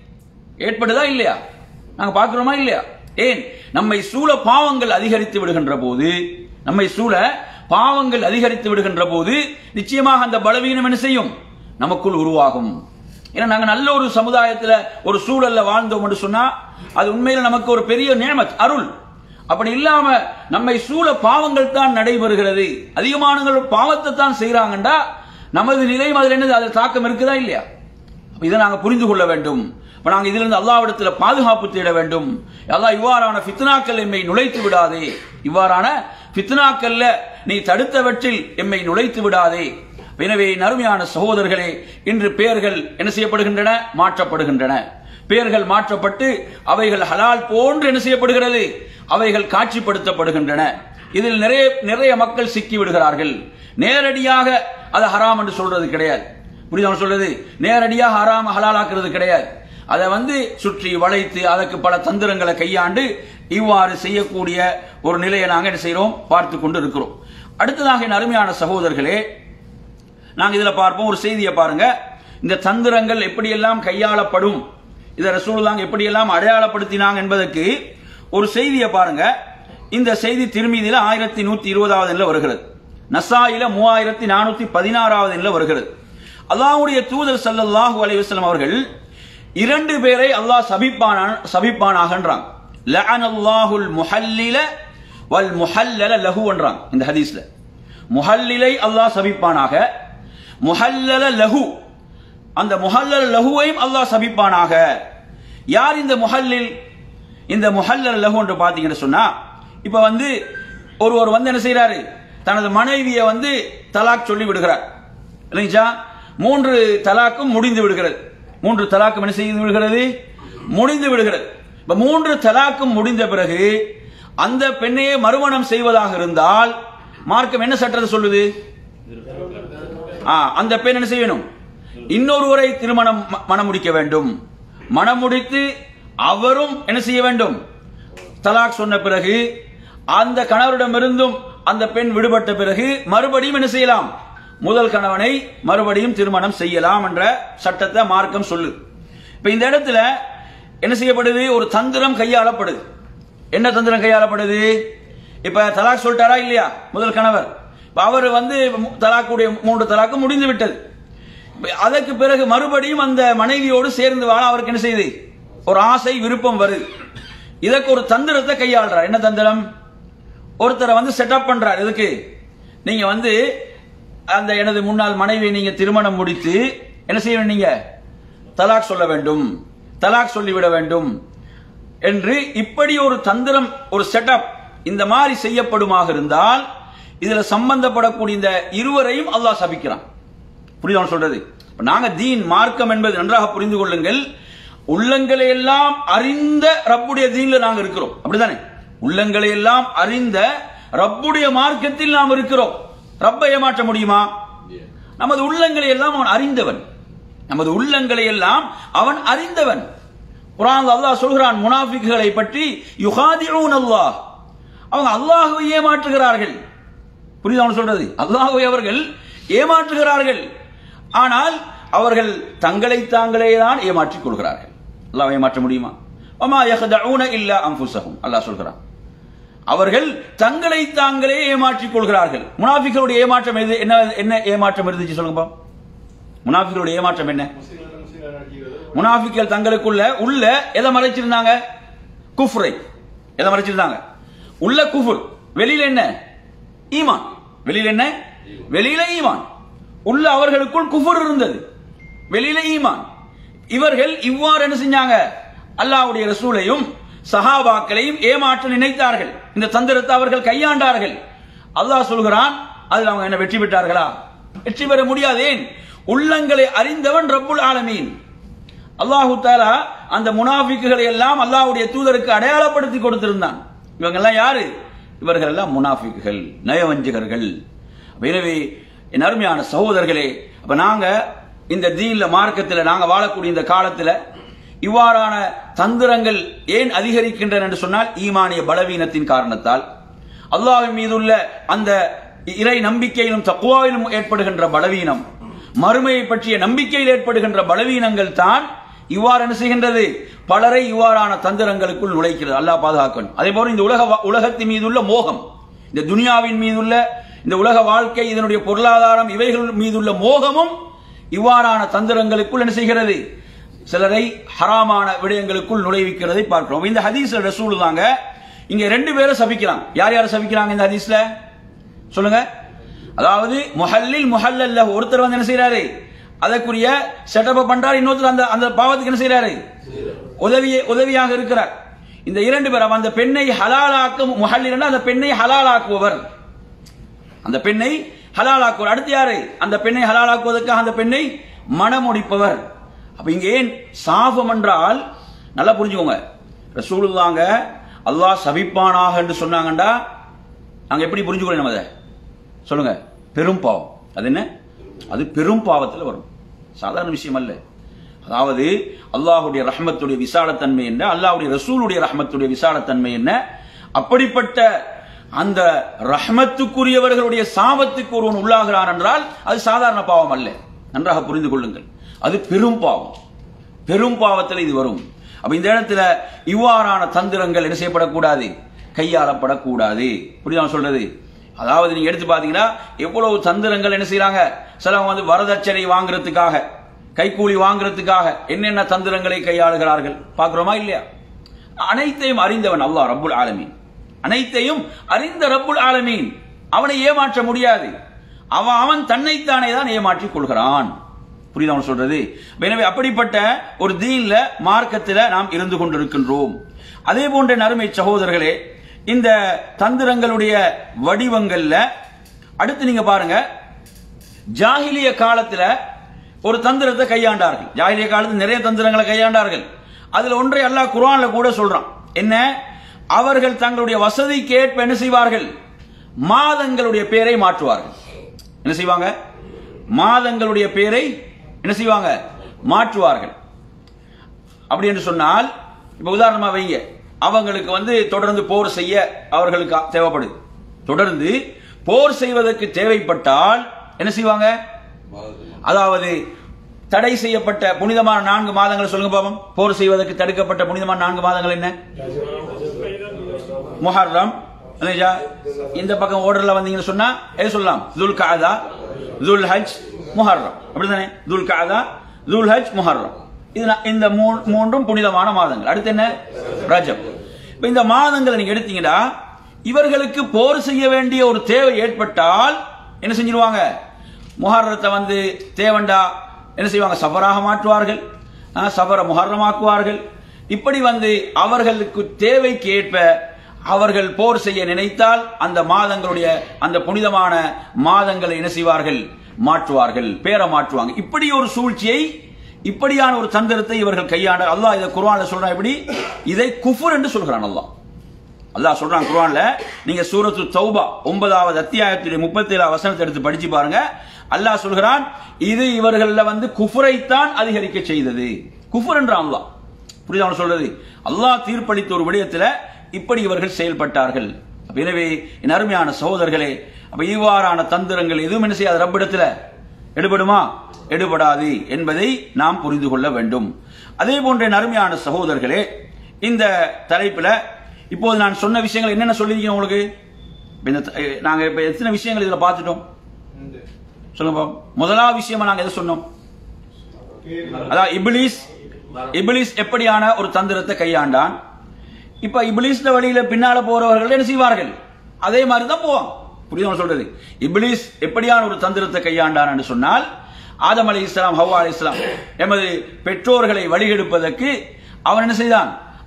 ஏற்படுதா இல்லையா நாங்க பார்க்கிறோமா இல்லையா ஏன் நம்மை சூழ பாவங்கள் அதிகரித்து விடுகின்ற போது நம்மை சூழ பாவங்கள் அதிகரித்து விடுகின்ற போது நிச்சயமாக அந்த பலவீனம் என்ன செய்யும் நமக்குள் உருவாகும் ஏன்னா நாங்க நல்ல ஒரு சமுதாயத்துல ஒரு சூழல்ல வாழ்ந்தோம் என்று சொன்னா அது உண்மையில நமக்கு ஒரு பெரிய நேமத் அருள் அப்படி இல்லாம நம்மை சூழ பாவங்கள் தான் நடைபெறுகிறது அதிகமானவர்கள் பாவத்தை தான் செய்யறாங்கண்டா நமது நிலையும் அதுல என்னது அதில் தாக்கம் இருக்குதா இல்லையா அப்ப இதை நாங்க புரிந்து கொள்ள வேண்டும் இப்ப நாங்க இதிலிருந்து அல்லாவிடத்துல பாதுகாப்பு தேட வேண்டும் அல்லாஹ் இவ்வாறான ஃபித்னாக்கள் எம்மை நுழைத்து விடாதே இவ்வாறான ஃபித்னாக்கல்ல நீ தடுத்தவற்றில் எம்மை நுழைத்து விடாதே எனவே நறுமையான சகோதரர்களே இன்று பெயர்கள் என்ன செய்யப்படுகின்றன மாற்றப்படுகின்றன பெயர்கள் மாற்றப்பட்டு அவைகள் ஹலால் போன்று என்ன செய்யப்படுகிறது அவைகள் காட்சிப்படுத்தப்படுகின்றன இதில் நிறைய நிறைய மக்கள் சிக்கி விடுகிறார்கள் நேரடியாக அது ஹராம் என்று சொல்றது கிடையாது புரியுதா நான் சொல்றது நேரடியாக ஹராம் ஹலாலாக்குறது கிடையாது அதை வந்து சுற்றி வளைத்து அதற்கு பல தந்திரங்களை கையாண்டு இவ்வாறு செய்யக்கூடிய ஒரு நிலையை நாங்கள் என்ன செய்கிறோம் பார்த்து கொண்டு இருக்கிறோம் அடுத்ததாக என் அருமையான சகோதரர்களே நாங்க இதுல பார்ப்போம் ஒரு செய்தியை பாருங்க இந்த தந்திரங்கள் எப்படியெல்லாம் கையாளப்படும் இதை ரசூலுல்லாங்க எப்படியெல்லாம் அடையாளப்படுத்தினாங்க என்பதற்கு ஒரு செய்தியை பாருங்க இந்த செய்தி திருமீதியில ஆயிரத்தி நூத்தி இருபதாவது எண்ணில் வருகிறது நசாயில மூவாயிரத்தி நானூத்தி பதினாறாவது எண்ணில் வருகிறது அல்லாஹ்வுடைய தூதர் ஸல்லல்லாஹு அலைஹி வஸல்லம் அவர்கள் இரண்டு பேரை அல்லாஹ் சபிப்பானான் சபிப்பானாகன்றாங்க லஅனல்லாஹுல் முஹல்லில வல் முஹல்லல லஹு என்றாங்க இந்த ஹதீஸ்ல முஹல்லிலை அல்லாஹ் சபிப்பானாக முஹல்லல லஹு அந்த முஹல்லல லஹுவையும் அல்லாஹ் சபிப்பானாக யார் இந்த முஹல்லில் இந்த முஹல்லல லஹு என்று பாத்தீங்கன்னு சொன்னா இப்ப வந்து ஒருவர் வந்து என்ன செய்யறாரு தனது மனைவியை வந்து தலாக் சொல்லி விடுகிறார் இல்லைங்களா மூன்று தலாக்கும் முடிந்து விடுகிறது மூன்று தலாக்கும் என்ன செய்து விடுகிறது முடிந்து விடுகிறது இப்ப மூன்று தலாக்கும் முடிந்த பிறகு அந்த பெண்ணையே மறுமணம் செய்வதாக இருந்தால் மார்க்கம் என்ன சட்டத்தை சொல்லுது ஆ, அந்த பெண் என்ன செய்யணும் இன்னொருவரை திருமணம் ம- மணம் முடிக்க வேண்டும் மணம் முடித்து அவரும் என்ன செய்ய வேண்டும் தலாக் சொன்ன பிறகு அந்த கணவரிடமிருந்தும் அந்த பெண் விடுபட்ட பிறகு மறுபடியும் என்ன செய்யலாம் முதல் கணவனை மறுபடியும் திருமணம் செய்யலாம் என்ற சட்டத்தை மார்க்கம் சொல்லு இப்ப இந்த இடத்துல என்ன செய்யப்படுது ஒரு தந்திரம் கையாளப்படுது என்ன தந்திரம் கையாளப்படுது இப்ப தலாக் சொல்லிட்டாரா இல்லையா முதல் கணவர் இப்ப அவர் வந்து மு- தலாக்குடைய மூன்று தலாக்கு முடிந்து விட்டது இப்ப அதற்கு பிறகு மறுபடியும் அந்த மனைவியோடு சேர்ந்து வாழ அவருக்கு என்ன செய்யுது ஒரு ஆசை விருப்பம் வருது இதற்கு ஒரு தந்திரத்தை கையாளுறார் என்ன தந்திரம் ஒருத்தரை வந்து செட்டப் பண்றார் எதுக்கு நீங்க வந்து அந்த எனது முன்னாள் மனைவியை நீங்க திருமணம் முடித்து என்ன செய்ய வேண்டும் நீங்க தலாக் சொல்ல வேண்டும் தலாக் சொல்லிவிட வேண்டும் என்று இப்படி ஒரு தந்திரம் ஒரு செட்டப் இந்த மாதிரி செய்யப்படுமாக இருந்தால் இதுல சம்பந்தப்படக்கூடிய இந்த இருவரையும் அல்லாஹ் சபிக்கிறான் புரியுதா நான் சொல்றது இப்ப நாங்க தீன் மார்க்கம் என்பது நன்றாக புரிந்து கொள்ளுங்கள் உள்ளங்களை எல்லாம் அறிந்த ரப்புடைய தீன்ல நாங்க இருக்கிறோம் அப்படிதானே உள்ளங்களை எல்லாம் அறிந்த ரப்புடைய மார்க்கத்தில் நாம் இருக்கிறோம் ரப்பை ஏமாற்ற முடியுமா நமது உள்ளங்களை எல்லாம் அவன் அறிந்தவன் நமது உள்ளங்களை எல்லாம் அவன் அறிந்தவன் குரான் அல்லாஹ் சொல்கிறான் முனாஃபிக்குகளை பற்றி யுகாதிஊன் அல்லாஹ் அவங்க அல்லாஹ்வை ஏமாற்றுகிறார்கள் புரியுதா அவன் சொல்றது அல்லாஹ்வை அவர்கள் ஏமாற்றுகிறார்கள் ஆனால் அவர்கள் தங்களை தாங்களே தான் ஏமாற்றிக் கொள்கிறார்கள் அல்லாஹ் ஏமாற்ற முடியுமா வமா யஹ்தஊன இல்லா அன்ஃபுஸஹும் அல்லாஹ் சொல்கிறான் அவர்கள் தங்களை தாங்களே ஏமாற்றிக் கொள்கிறார்கள் முனாஃபிக்களுடைய ஏமாற்றம் எது என்ன என்ன ஏமாற்றம் இருந்துச்சு சொல்லுங்கப்பா முனாஃபிக்களுடைய ஏமாற்றம் என்ன முனாஃபிக்கள் தங்களுக்குள்ள உள்ள எதை மறைச்சிருந்தாங்க குஃப்ரை எதை மறைச்சிருந்தாங்க உள்ள குஃபுர் வெளியில என்ன ஈமான் வெளியில என்ன வெளியில ஈமான் உள்ள அவர்களுக்குள் குஃபுர் இருந்தது வெளியில ஈமான் இவர்கள் இவ்வாறு என்ன செஞ்சாங்க அல்லாஹ்வுடைய ரசூலையும் சஹாபாக்களையும் ஏமாற்ற நினைத்தார்கள் இந்த தந்திரத்தை அவர்கள் கையாண்டார்கள் அல்லாஹ் சொல்கிறான் அதில் அவங்க என்ன வெற்றி பெற்றார்களா வெற்றி பெற முடியாது ஏன் உள்ளங்களை அறிந்தவன் ரப்புல் ஆலமீன் அல்லாஹு தாலா அந்த முனாஃபிக்குகளை எல்லாம் அல்லாஹ்வுடைய தூதருக்கு அடையாளப்படுத்தி கொடுத்திருந்தான் இவங்க எல்லாம் யாரு இவர்கள் எல்லாம் முனாஃபிக்குகள் நயவஞ்சகர்கள் எனவே என் அருமையான சகோதரர்களே அப்ப நாங்க இந்த தீன்ல மார்க்கத்தில் நாங்க வாழக்கூடிய இந்த காலத்துல இவ்வாறான தந்திரங்கள் ஏன் அதிகரிக்கின்றன என்று சொன்னால் ஈமானிய பலவீனத்தின் காரணத்தால் அல்லாஹ்வின் மீதுள்ள அந்த இறை நம்பிக்கையிலும் தக்குவாவிலும் ஏற்படுகின்ற பலவீனம் மறுமையை பற்றிய நம்பிக்கையில் ஏற்படுகின்ற பலவீனங்கள் தான் இவ்வாறு என்ன செய்கின்றது பலரை இவ்வாறான தந்திரங்களுக்குள் நுழைக்கிறது அல்லாஹ் பாதுகாக்கணும் அதே போல இந்த உலக வா- உலகத்தின் மீதுள்ள மோகம் இந்த துனியாவின் மீதுள்ள இந்த உலக வாழ்க்கை இதனுடைய பொருளாதாரம் இவைகள் மீதுள்ள மோகமும் இவ்வாறான தந்திரங்களுக்குள் என்ன செய்கிறது சிலரை ஹராமான விடயங்களுக்குள் நுழைவிக்கிறதை பார்க்கிறோம் இந்த ஹதீஸ்ல ரசூல் தாங்க இங்க ரெண்டு பேரை சபிக்கிறாங்க யார் யார் சபிக்கிறாங்க இந்த ஹதீஸ்ல சொல்லுங்க அதாவது முஹல்லில் முஹல்லல்ல ஒருத்தர் வந்து என்ன செய்யறாரு அதற்குரிய செட்டப் பண்றாரு இன்னொருத்தர் அந்த அந்த பாவத்துக்கு என்ன செய்யறாரு உதவி உதவியாக இருக்கிறார் இந்த இரண்டு பேர் அவன் அந்த பெண்ணை ஹலாலாக்கும் முஹல்லில் அந்த பெண்ணை ஹலாலாக்குபவர் அந்த பெண்ணை ஹலாலாக்குவர் அடுத்து யாரு அந்த பெண்ணை ஹலாலாக்குவதற்காக அந்த பெண்ணை மணமுடிப்பவர் அப்ப இங்க ஏன் சாபம் என்றால் நல்லா புரிஞ்சுக்கோங்க ரசூலுல்லாங்க அல்லாஹ் சபிப்பானாக என்று சொன்னாங்கண்டா நாங்க எப்படி புரிஞ்சுக்கணும் நம்ம அதை சொல்லுங்க பெரும் பாவம் அது என்ன அது பெரும் பாவத்தில் வரும் சாதாரண விஷயம் அல்ல அதாவது அல்லாஹ்வுடைய ரஹ்மத்துடைய விசாலத்தன்மை என்ன அல்லாஹ்வுடைய ரசூலுடைய ரஹ்மத்துடைய விசாலத்தன்மை என்ன அப்படிப்பட்ட அந்த ரஹ்மத்துக்குரியவர்களுடைய சாபத்துக்கு ஒருவன் உள்ளாகிறான் என்றால் அது சாதாரண பாவம் அல்ல நன்றாக புரிந்து கொள்ளுங்கள் அது பெரும் பாவம் பெரும் பாவத்தில் இது வரும் அப்ப இந்த இடத்துல இவ்வாறான தந்திரங்கள் என்ன செய்யப்படக்கூடாது கையாளப்படக்கூடாது புரியுதா நான் சொல்றது அதாவது நீங்க எடுத்து பாத்தீங்கன்னா எவ்வளவு தந்திரங்கள் என்ன செய்யறாங்க சிலவங்க வந்து வரதட்சணை வாங்குறதுக்காக கைக்கூலி வாங்குறதுக்காக என்னென்ன தந்திரங்களை கையாளுகிறார்கள் பார்க்கிறோமா இல்லையா அனைத்தையும் அறிந்தவன் அல்லாஹ் ரப்புல் ஆலமீன் அனைத்தையும் அறிந்த ரப்புல் ஆலமீன் அவனை ஏமாற்ற முடியாது அவன் அவன் தன்னைத்தானே தான் ஏமாற்றிக் கொள்கிறான் புரியுதா அவன் சொல்றது எனவே அப்படிப்பட்ட ஒரு தீன்ல மார்க்கத்தில் நாம் இருந்து கொண்டிருக்கின்றோம் அதே போன்ற நறுமை சகோதரர்களே இந்த தந்திரங்களுடைய வடிவங்கள்ல அடுத்து நீங்க பாருங்க ஜாகிலிய காலத்துல ஒரு தந்திரத்தை கையாண்டார்கள் ஜாகிலிய காலத்தில் நிறைய தந்திரங்களை கையாண்டார்கள் அதுல ஒன்றை அல்லாஹ் குர்ஆன்ல கூட சொல்றான் என்ன அவர்கள் தங்களுடைய வசதிக்கு ஏற்ப என்ன செய்வார்கள் மாதங்களுடைய பேரை மாற்றுவார்கள் என்ன செய்வாங்க மாதங்களுடைய பேரை என்ன செய்வாங்க மாற்றுவார்கள் அப்படி என்று சொன்னால் இப்ப உதாரணமா வைங்க அவங்களுக்கு வந்து தொடர்ந்து போர் செய்ய அவர்களுக்கு தேவைப்படுது தொடர்ந்து போர் செய்வதற்கு தேவைப்பட்டால் என்ன செய்வாங்க அதாவது தடை செய்யப்பட்ட புனிதமான நான்கு மாதங்களை சொல்லுங்க பாப்போம் போர் செய்வதற்கு தடுக்கப்பட்ட புனிதமான நான்கு மாதங்கள் என்ன முஹர்ரம் இல்லையா? இந்த பக்கம் ஓர்டர்ல வந்தீங்கன்னு சொன்னா எது சொல்லலாம் துல் காதா துல் ஹஜ் முஹர்ரம் அப்படிதானே துல் காதா துல் ஹஜ் முஹர்ரம் இது நா- இந்த மூ- மூன்றும் புனிதமான மாதங்கள் அடுத்து என்ன ரஜப் இப்ப இந்த மாதங்களை நீங்க எடுத்தீங்கன்னா இவர்களுக்கு போர் செய்ய வேண்டிய ஒரு தேவை ஏற்பட்டால் என்ன செஞ்சிருவாங்க முஹர்ரத்தை வந்து தேவண்டா என்ன செய்வாங்க சஃபராக மாற்றுவார்கள் ஆ, சஃபரை முஹர்ரமாக்குவார்கள் இப்படி வந்து அவர்களுக்கு தேவைக்கு ஏற்ப அவர்கள் போர் செய்ய நினைத்தால் அந்த மாதங்களுடைய அந்த புனிதமான மாதங்களை என்ன செய்வார்கள் மாற்றுவார்கள் பேரை மாற்றுவாங்க இப்படி ஒரு சூழ்ச்சியை இப்படியான ஒரு தந்திரத்தை இவர்கள் கையாண்ட அல்லாஹ் இதை குர்ஆன்ல சொல்றான் எப்படி இதை குஃபுர் என்று சொல்கிறான் அல்லாஹ் அல்லாஹ் சொல்றான் குர்ஆன்ல நீங்க சூரத்து தௌபா ஒன்பதாவது அத்தியாயத்துடைய முப்பத்தி ஏழாவது வசனத்தை எடுத்து படிச்சு பாருங்க அல்லாஹ் சொல்கிறான் இது இவர்கள வந்து குஃபுரைத்தான் அதிகரிக்க செய்தது குஃபுர் என்றான் அல்லாஹ் புரியுதா அவன் சொல்றது அல்லாஹ் தீர்ப்பளித்த ஒரு விடயத்துல இப்படி இவர்கள் செயல்பட்டார்கள் அப்ப எனவே என் அருமையான சகோதரர்களே அப்ப இவ்வாறான தந்திரங்கள் எதுவும் என்ன செய்யாது ரப்பிடத்துல எடுபடுமா எடுபடாது என்பதை நாம் புரிந்து கொள்ள வேண்டும் அதே போன்ற என் அருமையான சகோதரர்களே இந்த தலைப்புல இப்போது நான் சொன்ன விஷயங்கள் என்னென்ன சொல்லியிருக்கேன் உங்களுக்கு இப்ப இந்த த- அஹ் நாங்க இப்ப எத்தனை விஷயங்கள் இதுல பார்த்துட்டோம் சொல்லுங்க பாப்போம். முதலாவது விஷயமா நாங்க எதை சொன்னோம் அதான் இபிலிஸ் இபிலிஸ் எப்படியான ஒரு தந்திரத்தை கையாண்டான் இப்ப இபிலிஸ் வழியில பின்னால போறவர்கள் என்ன செய்வார்கள் அதே மாதிரி தான் போவான் புரியுதா நான் சொல்றது இபிலிஸ் எப்படியான ஒரு தந்திரத்தை கையாண்டான் என்று சொன்னால் ஆதம் அலி இஸ்லாம் ஹவ்வா அலி இஸ்லாம் எமது பெற்றோர்களை வழிகெடுப்பதற்கு அவன் என்ன செய்தான்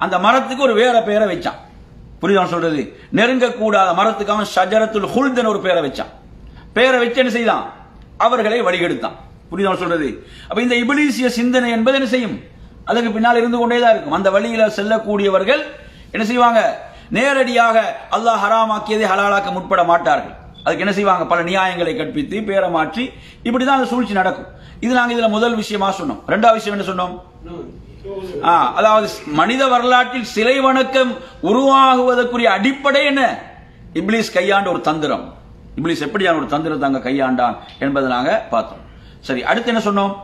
அந்த மரத்துக்கு ஒரு வேற பேரை வச்சான் புரியுதா சொல்றது நெருங்கக்கூடாத மரத்துக்கு அவன் ஷஜரத்துல் ஹுல்தன் ஒரு பேரை வச்சான் பேரை வச்சு என்ன செய்தான் அவர்களை வழிகெடுத்தான் புரியுதா சொல்றது அப்ப இந்த இபிலிசிய சிந்தனை என்பது என்ன செய்யும் அதுக்கு பின்னால் இருந்து கொண்டே தான் இருக்கும் அந்த வழியில செல்லக்கூடியவர்கள் என்ன செய்வாங்க நேரடியாக அல்லாஹ் ஹராமாக்கியதை ஹலாலாக்க முற்பட மாட்டார்கள் அதுக்கு என்ன செய்வாங்க பல நியாயங்களை கற்பித்து பேரை மாற்றி இப்படிதான் அந்த சூழ்ச்சி நடக்கும் இது நாங்க இதுல முதல் விஷயமா சொன்னோம் ரெண்டாவது விஷயம் என்ன சொன்னோம் ஆ, அதாவது மனித வரலாற்றில் சிலை வணக்கம் உருவாகுவதற்குரிய அடிப்படை என்ன இப்லீஸ் கையாண்ட ஒரு தந்திரம் இப்லீஸ் எப்படியான ஒரு தந்திரத்தை அங்க கையாண்டான் என்பதை நாங்க பார்த்தோம் சரி அடுத்து என்ன சொன்னோம்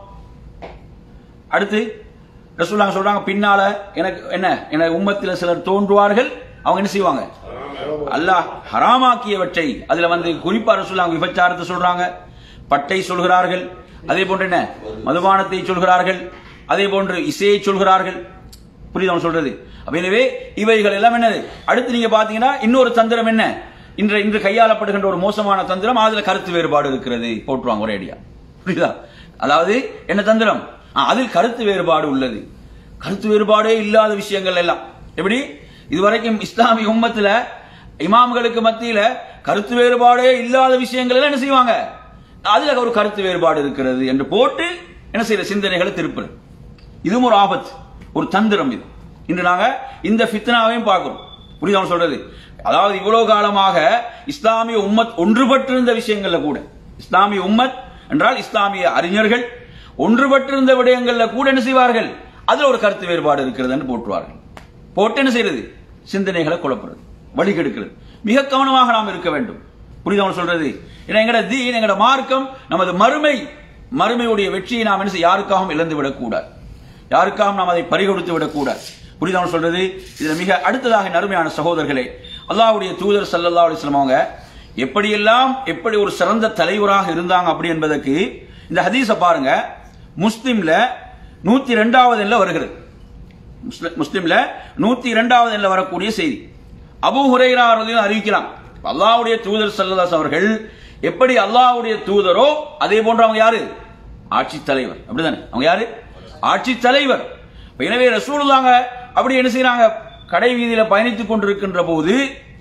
அடுத்து ரசூலுல்லாஹ் சொல்றாங்க பின்னால எனக்கு என்ன எனக்கு உம்மத்தில் சிலர் தோன்றுவார்கள் அவங்க என்ன செய்வாங்க அல்லாஹ் ஹராமாக்கியவற்றை அதுல வந்து குறிப்பா ரசூலுல்லாஹ் விபச்சாரத்தை சொல்றாங்க பட்டை சொல்கிறார்கள் அதே போன்று என்ன மதுபானத்தை சொல்கிறார்கள் அதே போன்று இசையை சொல்கிறார்கள் புரியுது அவன் சொல்றது அப்ப எனவே இவைகள் எல்லாம் என்னது அடுத்து நீங்க பாத்தீங்கன்னா இன்னொரு தந்திரம் என்ன இன்று இன்று கையாளப்படுகின்ற ஒரு மோசமான தந்திரம் அதுல கருத்து வேறுபாடு இருக்கிறது போட்டுருவாங்க ஒரே அடியா புரியுதா அதாவது என்ன தந்திரம் ஆ, அதில் கருத்து வேறுபாடு உள்ளது கருத்து வேறுபாடே இல்லாத விஷயங்கள் எல்லாம் எப்படி இதுவரைக்கும் இஸ்லாமிய உம்மத்துல இமாம்களுக்கு மத்தியில கருத்து வேறுபாடே இல்லாத விஷயங்கள் எல்லாம் என்ன செய்வாங்க அதுல ஒரு கருத்து வேறுபாடு இருக்கிறது என்று போட்டு என்ன செய்யற சிந்தனைகளை திருப்புறது இதுவும் ஒரு ஆபத்து ஒரு தந்திரம் இது இன்று நாங்க இந்த ஃபித்னாவையும் பார்க்கிறோம் புரியுதா அவன் சொல்றது அதாவது இவ்வளவு காலமாக இஸ்லாமிய உம்மத் ஒன்றுபட்டிருந்த விஷயங்கள்ல கூட இஸ்லாமிய உம்மத் என்றால் இஸ்லாமிய அறிஞர்கள் ஒன்றுபட்டிருந்த விடயங்கள்ல கூட என்ன செய்வார்கள் அதுல ஒரு கருத்து வேறுபாடு இருக்கிறதுன்னு போட்டுருவார்கள் போட்டு என்ன செய்யறது சிந்தனைகளை குழப்புறது வழி கெடுக்கிறது மிக கவனமாக நாம் இருக்க வேண்டும் புரியுதா அவன் சொல்றது ஏன்னா எங்கட தீன் எங்கட மார்க்கம் நமது மறுமை மறுமையுடைய வெற்றியை நாம் என்ன செய்ய யாருக்காகவும் இழந்து விடக்கூடாது யாருக்காகவும் நாம் அதை பறிகொடுத்து விடக்கூடாது புரியுதா அவன் சொல்றது இதுல மிக அடுத்ததாக நறுமையான சகோதரர்களே அல்லாஹ்வுடைய தூதர் ஸல்லல்லாஹு அலைஹி வஸல்லம் அவங்க எப்படியெல்லாம் எப்படி ஒரு சிறந்த தலைவராக இருந்தாங்க அப்படி என்பதற்கு இந்த ஹதீஸை பாருங்க முஸ்லிம்ல நூத்தி ரெண்டாவது எண்ணில் வருகிறது முஸ்ல- முஸ்லிம்ல நூத்தி இரண்டாவது எண்ணில் வரக்கூடிய செய்தி அபூ ஹுரைரா ரலியல்லாஹு அறிவிக்கலாம் அல்லாஹ்வுடைய தூதர் ஸல்லல்லாஹு அவர்கள் எப்படி அல்லாஹ்வுடைய தூதரோ அதே போன்று அவங்க யாரு ஆட்சி தலைவர் அப்படிதானே அவங்க யாரு ஆட்சி தலைவர் இப்ப எனவே ரசூலுல்லாங்க அப்படி என்ன செய்றாங்க கடை வீதியில பயணித்துக் கொண்டிருக்கின்ற போது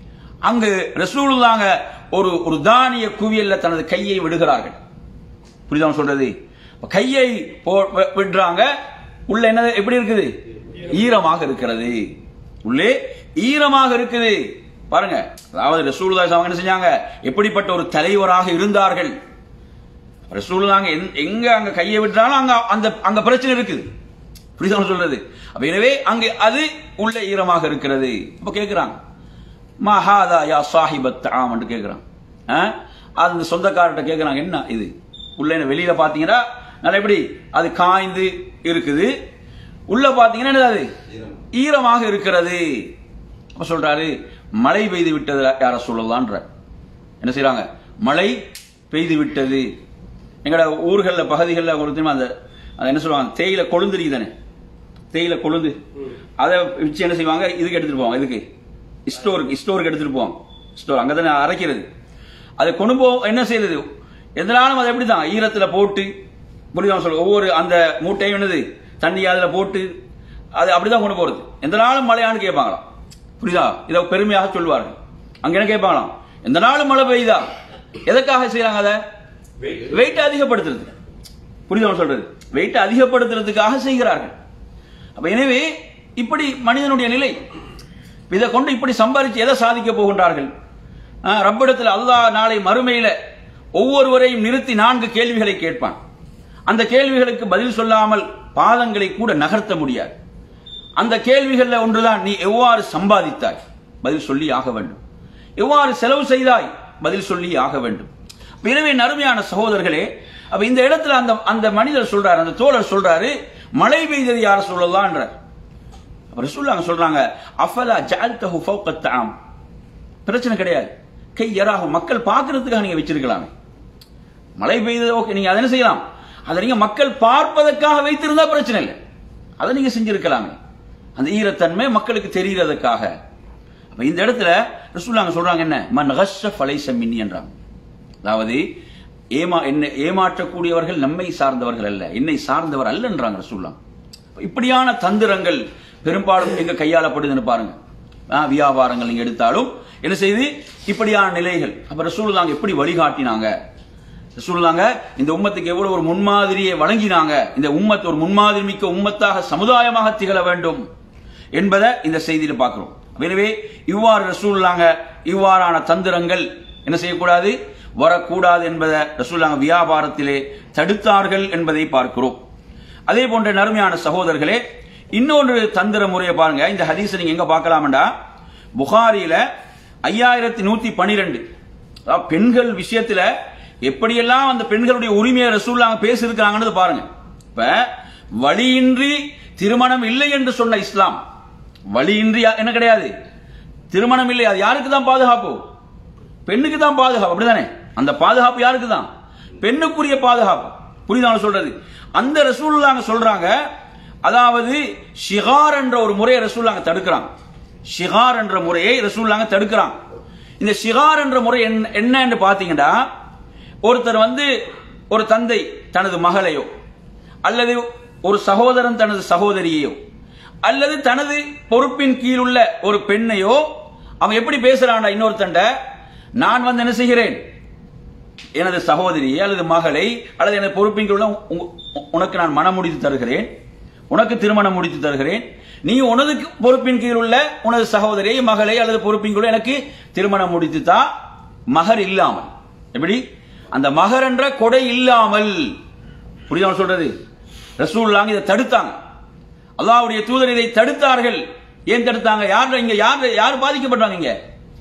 அங்கு ரசூலுல்லாங்க ஒரு ஒரு தானிய குவியல்ல தனது கையை விடுகிறார்கள் புரியுதா நான் சொல்றது இப்ப கையை போ- வி- விடுறாங்க உள்ள என்ன எப்படி இருக்குது ஈரமாக இருக்கிறது உள்ளே ஈரமாக இருக்குது பாருங்க அதாவது ரசூலுல்லாஹி அவங்க என்ன செஞ்சாங்க எப்படிப்பட்ட ஒரு தலைவராக இருந்தார்கள் ரசூலுல்லாங்க எந்த- எங்க அங்க கையை விட்டாலும் அங்க அந்த அங்க பிரச்சனை இருக்குது புரியுதா நான் சொல்றது அப்ப எனவே அங்க அது உள்ள ஈரமாக இருக்கிறது அப்ப கேக்குறாங்க மா ஹாதா யா சாஹிபத் தாம் என்று கேட்குறான் அந்த சொந்தக்காரர்கிட்ட கேட்குறாங்க என்ன இது உள்ள என்ன வெளியில பார்த்தீங்கன்னா நல்லா எப்படி அது காய்ந்து இருக்குது உள்ள பார்த்தீங்கன்னா என்னது அது ஈரமாக இருக்கிறது அப்ப சொல்றாரு மழை பெய்து விட்டது யார சொல்லலான்ற என்ன செய்றாங்க மழை பெய்து விட்டது எங்கட ஊர்களில் பகுதிகளில் ஒரு தெரியுமா அந்த அது என்ன சொல்லுவாங்க தேயிலை கொழுந்து தானே தேயிலை கொழுந்து அதை வச்சு என்ன செய்வாங்க இதுக்கு எடுத்துட்டு போவாங்க இதுக்கு ஸ்டோருக்கு ஸ்டோருக்கு எடுத்துட்டு போவாங்க ஸ்டோர் அங்கே தானே அரைக்கிறது அதை கொண்டு போ என்ன செய்யுது எந்த நாளும் அதை எப்படி தான் ஈரத்தில் போட்டு புரியுதா சொல்ல ஒவ்வொரு அந்த மூட்டையும் என்னது தண்ணி அதில் போட்டு அது அப்படிதான் கொண்டு போறது எந்த நாளும் மழையான்னு கேட்பாங்களாம் புரியுதா இதை பெருமையாக சொல்லுவார்கள் அங்க என்ன கேட்பாங்களாம் எந்த நாளும் மழை பெய்யுதா எதற்காக செய்யறாங்க அதை வெயிட் அதிகப்படுத்துறது புரியுதா நான் சொல்றது வெயிட் அதிகப்படுத்துறதுக்காக செய்கிறார்கள் அப்ப எனவே இப்படி மனிதனுடைய நிலை இதை கொண்டு இப்படி சம்பாதிச்சு எதை சாதிக்க போகின்றார்கள் ஆஹ், ரப்பிடத்தில் அல்லாஹ் நாளை மறுமையில ஒவ்வொருவரையும் நிறுத்தி நான்கு கேள்விகளை கேட்பான் அந்த கேள்விகளுக்கு பதில் சொல்லாமல் பாதங்களை கூட நகர்த்த முடியாது அந்த கேள்விகள்ல ஒன்றுதான் நீ எவ்வாறு சம்பாதித்தாய் பதில் சொல்லி ஆக வேண்டும் எவ்வாறு செலவு செய்தாய் பதில் சொல்லி ஆக வேண்டும் அப்ப எனவே நறுமையான சகோதரர்களே அப்ப இந்த இடத்துல அந்த அந்த மனிதர் சொல்றாரு அந்த தோழர் சொல்றாரு மழை பெய்தது யார சொல்லலாம்ன்றார் அப்ப ரசூலுல்லாஹ் சொல்றாங்க அஃபலா ஜஅல்தஹு ஃபௌக தஆம் பிரச்சனை கிடையாது கை யராஹு மக்கள் பார்க்கிறதுக்காக நீங்க வச்சிருக்கலாமே மழை பெய்தது ஓகே நீங்க அதை என்ன செய்யலாம் அதை நீங்க மக்கள் பார்ப்பதற்காக வைத்திருந்தா பிரச்சனை இல்லை அதை நீங்க செஞ்சிருக்கலாமே அந்த ஈரத்தன்மை மக்களுக்கு தெரியறதுக்காக அப்ப இந்த இடத்துல ரசூலுல்லாஹ் சொல்றாங்க என்ன மன் கஷ்ஷ ஃபலைஸ மின்னி என்றாங்க அதாவது ஏமா என்ன ஏமாற்றக்கூடியவர்கள் நம்மை சார்ந்தவர்கள் அல்ல என்னை சார்ந்தவர் அல்லன்றாங்க ரசூலுல்லாஹ் இப்படியான தந்திரங்கள் பெரும்பாலும் எங்க கையாளப்படுதுன்னு பாருங்க ஆ, வியாபாரங்கள் நீங்க எடுத்தாலும் என்ன செய்து இப்படியான நிலைகள் அப்ப ரசூலுல்லாங்க எப்படி வழிகாட்டினாங்க ரசூலுல்லாங்க இந்த உம்மத்துக்கு எவ்வளவு ஒரு முன்மாதிரியை வழங்கினாங்க இந்த உம்மத் ஒரு முன்மாதிரி மிக்க உம்மத்தாக சமுதாயமாக திகழ வேண்டும் என்பதை இந்த செய்தியில பார்க்கிறோம் எனவே இவ்வாறு ரசூலுல்லாங்க இவ்வாறான தந்திரங்கள் என்ன செய்யக்கூடாது வரக்கூடாது என்பதை ரசூலுல்லாங்க வியாபாரத்திலே தடுத்தார்கள் என்பதை பார்க்கிறோம் அதே போன்ற நறுமையான சகோதரர்களே இன்னொரு தந்திர முறையை பாருங்க இந்த ஹதீஸை நீங்க எங்க பார்க்கலாம்டா புகாரியில ஐயாயிரத்தி நூத்தி பனிரெண்டு பெண்கள் விஷயத்துல எப்படியெல்லாம் அந்த பெண்களுடைய உரிமையை ரசூல்லாங்க பேசியிருக்கிறாங்கன்னு பாருங்க இப்ப வழியின்றி திருமணம் இல்லை என்று சொன்ன இஸ்லாம் வழியின்றி யா- என்ன கிடையாது திருமணம் இல்லை அது யாருக்கு தான் பாதுகாப்பு பெண்ணுக்கு தான் பாதுகாப்பு அப்படிதானே அந்த பாதுகாப்பு யாருக்கு தான் பெண்ணுக்குரிய பாதுகாப்பு புரியுதா நான் சொல்றது அந்த ரசூலுல்லாங்க சொல்றாங்க அதாவது ஷிகார் என்ற ஒரு முறையை ரசூலுல்லாங்க தடுக்கிறாங்க ஷிகார் என்ற முறையை ரசூலுல்லாங்க தடுக்கிறாங்க இந்த ஷிகார் என்ற முறை என்ன- என்ன என்று பாத்தீங்கன்னா ஒருத்தர் வந்து ஒரு தந்தை தனது மகளையோ அல்லது ஒரு சகோதரன் தனது சகோதரியையோ அல்லது தனது பொறுப்பின் கீழ் உள்ள ஒரு பெண்ணையோ அவன் எப்படி பேசுறான்டா இன்னொருத்தண்ட நான் வந்து என்ன செய்கிறேன் எனது சகோதரியை அல்லது மகளை அல்லது எனது பொறுப்பின் கீழ் உள்ள உங்க- உனக்கு நான் மனம் முடித்து தருகிறேன் உனக்கு திருமணம் முடித்து தருகிறேன் நீ உனது பொறுப்பின் கீழ் உள்ள உனது சகோதரியை மகளை அல்லது பொறுப்பின் கீழ் உள்ள எனக்கு திருமணம் முடித்து தா மகர் இல்லாமல் எப்படி அந்த மகர் என்ற கொடை இல்லாமல் புரியுதா நான் சொல்றது ரசூல்லாங்க இதை தடுத்தாங்க அல்லாஹ்வுடைய தூதர் இதை தடுத்தார்கள் ஏன் தடுத்தாங்க யார் இங்க யார் யார் பாதிக்கப்பட்டாங்க இங்க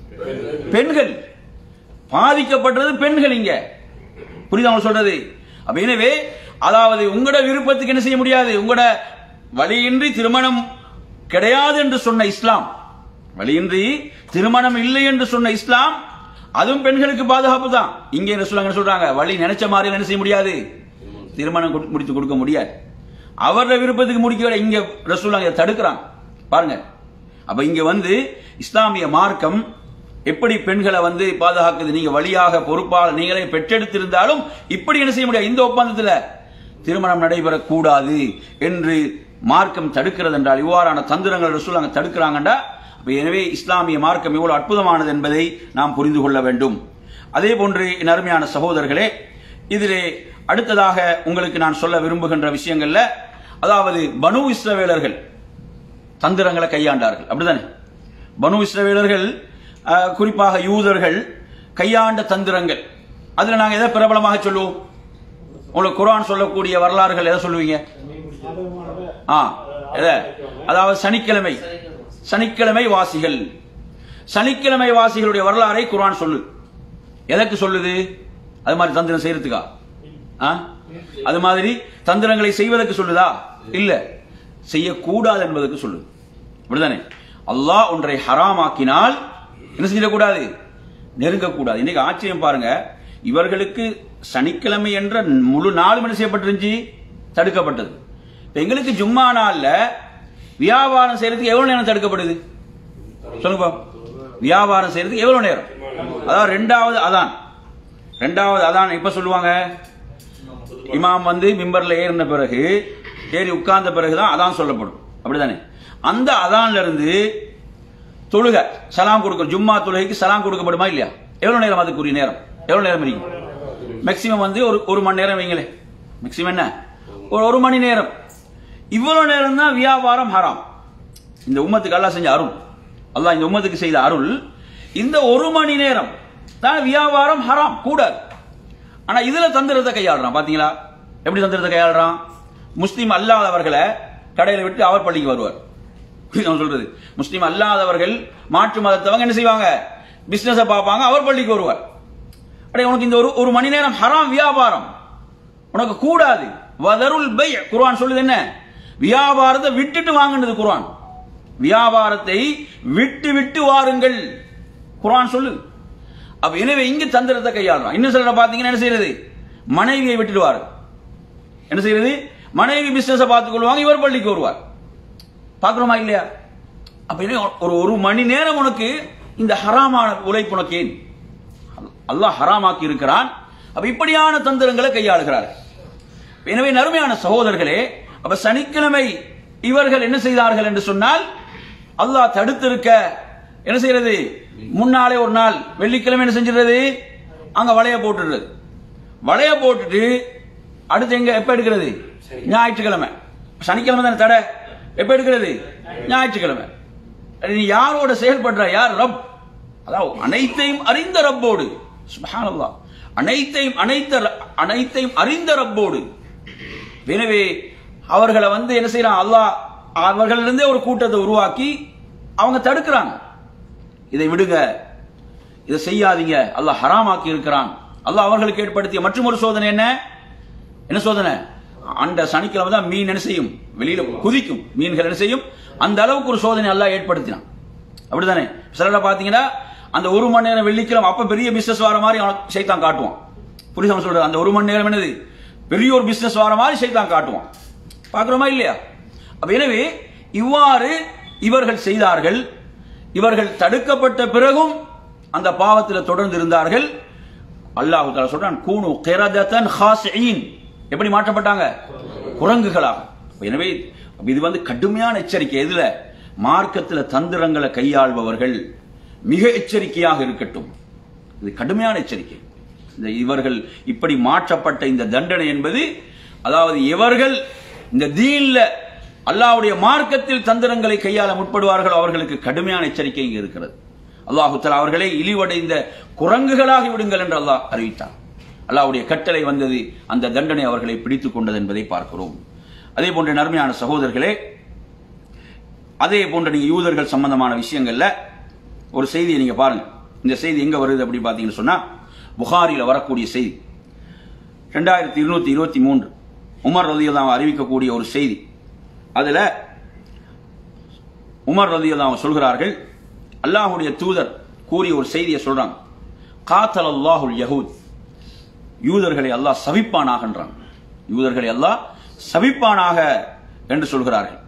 பெண்கள் பாதிக்கப்பட்டது பெண்கள் இங்க புரியுதா அவங்க சொல்றது அப்ப எனவே அதாவது உங்களோட விருப்பத்துக்கு என்ன செய்ய முடியாது உங்களோட வழியின்றி திருமணம் கிடையாது என்று சொன்ன இஸ்லாம் வழியின்றி திருமணம் இல்லை என்று சொன்ன இஸ்லாம் அதுவும் பெண்களுக்கு பாதுகாப்பு தான் இங்கே என்ன சொல்றாங்க என்ன சொல்றாங்க வழி நினைச்ச மாதிரி என்ன செய்ய முடியாது திருமணம் கொடு- முடித்து கொடுக்க முடியாது அவரோட விருப்பத்துக்கு முடிக்க இங்க ரசூலாங்க இதை தடுக்கிறாங்க பாருங்க அப்ப இங்க வந்து இஸ்லாமிய மார்க்கம் எப்படி பெண்களை வந்து பாதுகாக்குது நீங்க வழியாக பொறுப்பாக நீங்களே பெற்றெடுத்திருந்தாலும் இப்படி என்ன செய்ய முடியாது இந்த ஒப்பந்தத்தில் திருமணம் நடைபெறக்கூடாது என்று மார்க்கம் தடுக்கிறது என்றால் இவ்வாறான தந்திரங்கள் ரசூலாங்க தடுக்கிறாங்கண்டா அப்ப எனவே இஸ்லாமிய மார்க்கம் எவ்வளவு அற்புதமானது என்பதை நாம் புரிந்து கொள்ள வேண்டும் அதே போன்று என் அருமையான சகோதரர்களே இதிலே அடுத்ததாக உங்களுக்கு நான் சொல்ல விரும்புகின்ற விஷயங்கள்ல அதாவது பனு இஸ்ரவேலர்கள் தந்திரங்களை கையாண்டார்கள் அப்படிதானே பனு இஸ்ரவேலர்கள் அஹ், குறிப்பாக யூதர்கள் கையாண்ட தந்திரங்கள் அதுல நாங்க எதை பிரபலமாக சொல்லுவோம் உங்களுக்கு குர்ஆன் சொல்லக்கூடிய வரலாறுகள் எதை சொல்லுவீங்க ஆ எதை அதாவது சனிக்கிழமை சனிக்கிழமை வாசிகள் சனிக்கிழமை வாசிகளுடைய வரலாறை குர்ஆன் சொல்லு எதற்கு சொல்லுது அது மாதிரி தந்திரம் செய்யறதுக்கா ஆ? அது மாதிரி தந்திரங்களை செய்வதற்கு சொல்லுதா இல்ல செய்யக்கூடாது என்பதற்கு சொல்லுது அப்படிதானே அல்லாஹ் ஒன்றை ஹராமாக்கினால் என்ன செஞ்சிடக்கூடாது நெருங்கக்கூடாது இன்னைக்கு ஆச்சரியம் பாருங்க இவர்களுக்கு சனிக்கிழமை என்ற முழு நாளும் என்ன செய்யப்பட்டிருந்துச்சு தடுக்கப்பட்டது இப்ப எங்களுக்கு ஜும்மா நாள்ல வியாபாரம் செய்யறதுக்கு எவ்வளவு நேரம் தடுக்கப்படுது சொல்லுங்க பாப்போம். வியாபாரம் செய்யறதுக்கு எவ்வளவு நேரம் அதாவது ரெண்டாவது அதான் ரெண்டாவது அதான் இப்ப சொல்லுவாங்க இமாம் வந்து மிம்பர்ல ஏறின பிறகு ஏறி உட்கார்ந்த பிறகுதான் அதான் சொல்லப்படும் அப்படிதானே அந்த அதான்ல இருந்து தொழுக சலாம் கொடுக்க ஜும்மா தொழுகைக்கு சலாம் கொடுக்கப்படுமா இல்லையா எவ்வளவு நேரம் அதுக்குரிய நேரம் எவ்வளவு நேரம் இருக்கு மேக்சிமம் வந்து ஒரு ஒரு மணி நேரம் வைங்களே மேக்சிமம் என்ன ஒரு ஒரு மணி நேரம் இவ்வளவு நேரம் தான் வியாபாரம் ஹராம் இந்த உம்மத்துக்கு அல்லாஹ் செஞ்ச அருள் அல்லாஹ் இந்த உம்மத்துக்கு செய்த அருள் இந்த ஒரு மணி நேரம் தான் வியாபாரம் ஹராம் கூடாது ஆனா இதுல தந்திரத்தை கையாளுறான் பாத்தீங்களா எப்படி தந்திரத்தை கையாளுறான் முஸ்லீம் அல்லாதவர்களை கடையில விட்டு அவர் பள்ளிக்கு வருவார் புரியுதா நான் சொல்றது முஸ்லீம் அல்லாதவர்கள் மாற்று மதத்தவங்க என்ன செய்வாங்க பிசினஸ பார்ப்பாங்க அவர் பள்ளிக்கு வருவார் அடே உனக்கு இந்த ஒரு ஒரு மணி நேரம் ஹராம் வியாபாரம் உனக்கு கூடாது வதருல் பை குர்ஆன் சொல்லுது என்ன வியாபாரத்தை விட்டுட்டு வாங்கினது குர்ஆன் வியாபாரத்தை விட்டு விட்டு வாருங்கள் குர்ஆன் சொல்லுது அப்ப எனவே இங்க தந்திரத்தை கையாளுறான் இன்னும் சிலரை பாத்தீங்கன்னா என்ன செய்யறது மனைவியை விட்டுடுவார் என்ன செய்யறது மனைவி பிசினஸ் பார்த்துக் கொள்வாங்க இவர் பள்ளிக்கு வருவார் பார்க்கிறோமா இல்லையா அப்ப என்ன ஒரு ஒரு மணி நேரம் உனக்கு இந்த ஹராமான உழைப்பு உனக்கு ஏன் அல்லாஹ் ஹராமாக்கி இருக்கிறான் அப்ப இப்படியான தந்திரங்களை கையாளுகிறார் எனவே நறுமையான சகோதரர்களே அப்ப சனிக்கிழமை இவர்கள் என்ன செய்தார்கள் என்று சொன்னால் அல்லாஹ் தடுத்திருக்க என்ன செய்யறது முன்னாலே ஒரு நாள் வெள்ளிக்கிழமை என்ன செஞ்சிடுறது அங்க வளைய போட்டுடுறது வளைய போட்டுட்டு அடுத்து எங்க எப்ப எடுக்கிறது ஞாயிற்றுக்கிழமை சனிக்கிழமை தானே தடை எப்ப எடுக்கிறது ஞாயிற்றுக்கிழமை நீ யாரோட செயல்படுற யார் ரப் அதாவது அனைத்தையும் அறிந்த ரப்போடு சுப்ஹானல்லாஹ் அனைத்தையும் அனைத்த அனைத்தையும் அறிந்த ரப்போடு எனவே அவர்களை வந்து என்ன செய்யறான் அல்லாஹ் அவர்களிருந்தே ஒரு கூட்டத்தை உருவாக்கி அவங்க தடுக்கிறாங்க இதை விடுங்க இதை செய்யாதீங்க அல்லாஹ் ஹராமாக்கி இருக்கிறான் அல்லாஹ் அவர்களுக்கு ஏற்படுத்திய மற்றும் ஒரு சோதனை என்ன என்ன சோதனை அந்த சனிக்கிழமை தான் மீன் என்ன செய்யும் வெளியில குதிக்கும் மீன்கள் என்ன செய்யும் அந்த அளவுக்கு ஒரு சோதனை அல்லாஹ் ஏற்படுத்தினான் அப்படிதானே சிலர் பாத்தீங்கன்னா அந்த ஒரு மணி நேரம் வெள்ளிக்கிழமை அப்ப பெரிய பிசினஸ் வர மாதிரி அவனுக்கு சைத்தான் காட்டுவான் புரியுதா சொல்றது அந்த ஒரு மணி நேரம் என்னது பெரிய ஒரு பிசினஸ் வர மாதிரி சைத்தான் காட்டுவான் பார்க்கிறோமா இல்லையா அப்ப எனவே இவ்வாறு இவர்கள் செய்தார்கள் இவர்கள் தடுக்கப்பட்ட பிறகும் அந்த பாவத்தில் தொடர்ந்து இருந்தார்கள் அல்லாஹு தாலா சொல்றான் கூனு கிரதத்தன் ஹாசியின் எப்படி மாற்றப்பட்டாங்க குரங்குகளாக எனவே இது வந்து கடுமையான எச்சரிக்கை எதுல மார்க்கத்துல தந்திரங்களை கையாள்பவர்கள் மிக எச்சரிக்கையாக இருக்கட்டும் இது கடுமையான எச்சரிக்கை இந்த இவர்கள் இப்படி மாற்றப்பட்ட இந்த தண்டனை என்பது அதாவது இவர்கள் இந்த தீன்ல அல்லாஹ்வுடைய மார்க்கத்தில் தந்திரங்களை கையாள முற்படுவார்கள் அவர்களுக்கு கடுமையான எச்சரிக்கை இங்கு இருக்கிறது அல்லாஹு தஆலா அவர்களை இழிவடைந்த குரங்குகளாகி விடுங்கள் என்று அல்லாஹ் அறிவித்தார் அல்லாஹ்வுடைய கட்டளை வந்தது அந்த தண்டனை அவர்களை பிடித்துக் கொண்டது என்பதை பார்க்கிறோம் அதே போன்ற நன்மையான சகோதரர்களே அதே போன்ற நீங்க யூதர்கள் சம்பந்தமான விஷயங்கள்ல ஒரு செய்தியை நீங்க பாருங்க இந்த செய்தி எங்க வருது அப்படி பாத்தீங்கன்னு சொன்னா புகாரில வரக்கூடிய செய்தி ரெண்டாயிரத்தி இருநூத்தி இருபத்தி மூன்று உமர் ரலியல்லாஹு அறிவிக்கக்கூடிய ஒரு செய்தி அதுல உமர் ரலியல்லாஹு சொல்கிறார்கள் அல்லாஹ்வுடைய தூதர் கூறிய ஒரு செய்தியை சொல்றாங்க காத்தல் அல்லாஹுல் யஹூத் யூதர்களை அல்லாஹ் சபிப்பானாகன்றான் யூதர்களை அல்லாஹ் சபிப்பானாக என்று சொல்கிறார்கள்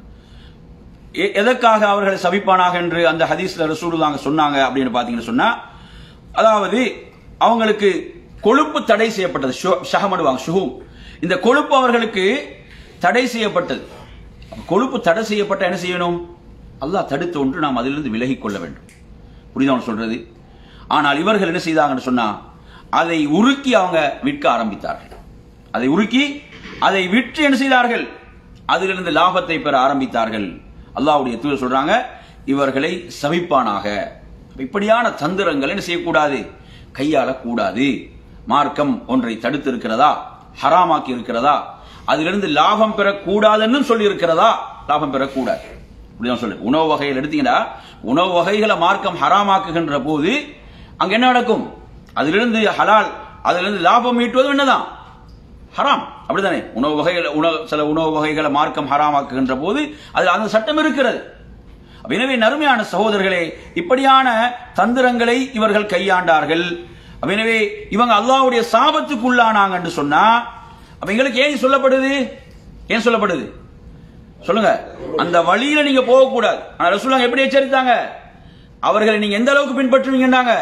எ- எதற்காக அவர்களை சபிப்பானாக என்று அந்த ஹதீஸ்ல ரசூலுல்லாங்க சொன்னாங்க அப்படின்னு பாத்தீங்கன்னு சொன்னா அதாவது அவங்களுக்கு கொழுப்பு தடை செய்யப்பட்டது ஷு- ஷஹமடுவாங்க ஷுஹூம் இந்த கொழுப்பு அவர்களுக்கு தடை செய்யப்பட்டது அப்ப கொழுப்பு தடை செய்யப்பட்ட என்ன செய்யணும் அல்லாஹ் தடுத்து ஒன்று நாம் அதிலிருந்து விலகிக் கொள்ள வேண்டும் புரியுதா அவன் சொல்றது ஆனால் இவர்கள் என்ன செய்தாங்கன்னு சொன்னா அதை உருக்கி அவங்க விற்க ஆரம்பித்தார்கள் அதை உருக்கி அதை விற்று என்ன செய்தார்கள் அதிலிருந்து லாபத்தை பெற ஆரம்பித்தார்கள் அல்லாஹ்வுடைய தூதர் சொல்றாங்க இவர்களை சபிப்பானாக இப்படியான தந்திரங்கள் என்ன செய்யக்கூடாது கையாளக்கூடாது மார்க்கம் ஒன்றை தடுத்து இருக்கிறதா ஹராமாக்கி இருக்கிறதா அதிலிருந்து லாபம் பெறக்கூடாதுன்னு சொல்லி இருக்கிறதா லாபம் பெறக்கூடாது இப்படிதான் சொல்லு உணவு வகைகள் எடுத்தீங்கன்னா உணவு வகைகளை மார்க்கம் ஹராமாக்குகின்ற போது அங்க என்ன நடக்கும் அதிலிருந்து ஹலால் அதிலிருந்து லாபம் ஈட்டுவது என்னதான் ஹராம் அப்படிதானே உணவு வகைகள் உணவு சில உணவு வகைகளை மார்க்கம் ஹராமாக்குகின்ற போது அதில் அந்த சட்டம் இருக்கிறது அப்ப எனவே நறுமையான சகோதரர்களே இப்படியான தந்திரங்களை இவர்கள் கையாண்டார்கள் அப்ப எனவே இவங்க அல்லாஹ்வுடைய சாபத்துக்குள்ளானாங்க என்று சொன்னா அப்ப எங்களுக்கு ஏன் சொல்லப்படுது ஏன் சொல்லப்படுது சொல்லுங்க அந்த வழியில நீங்க போக கூடாது ஆனா ரசூலுல்லாஹ் எப்படி எச்சரித்தாங்க அவர்களை நீங்க எந்த அளவுக்கு பின்பற்றுவீங்கன்னாங்க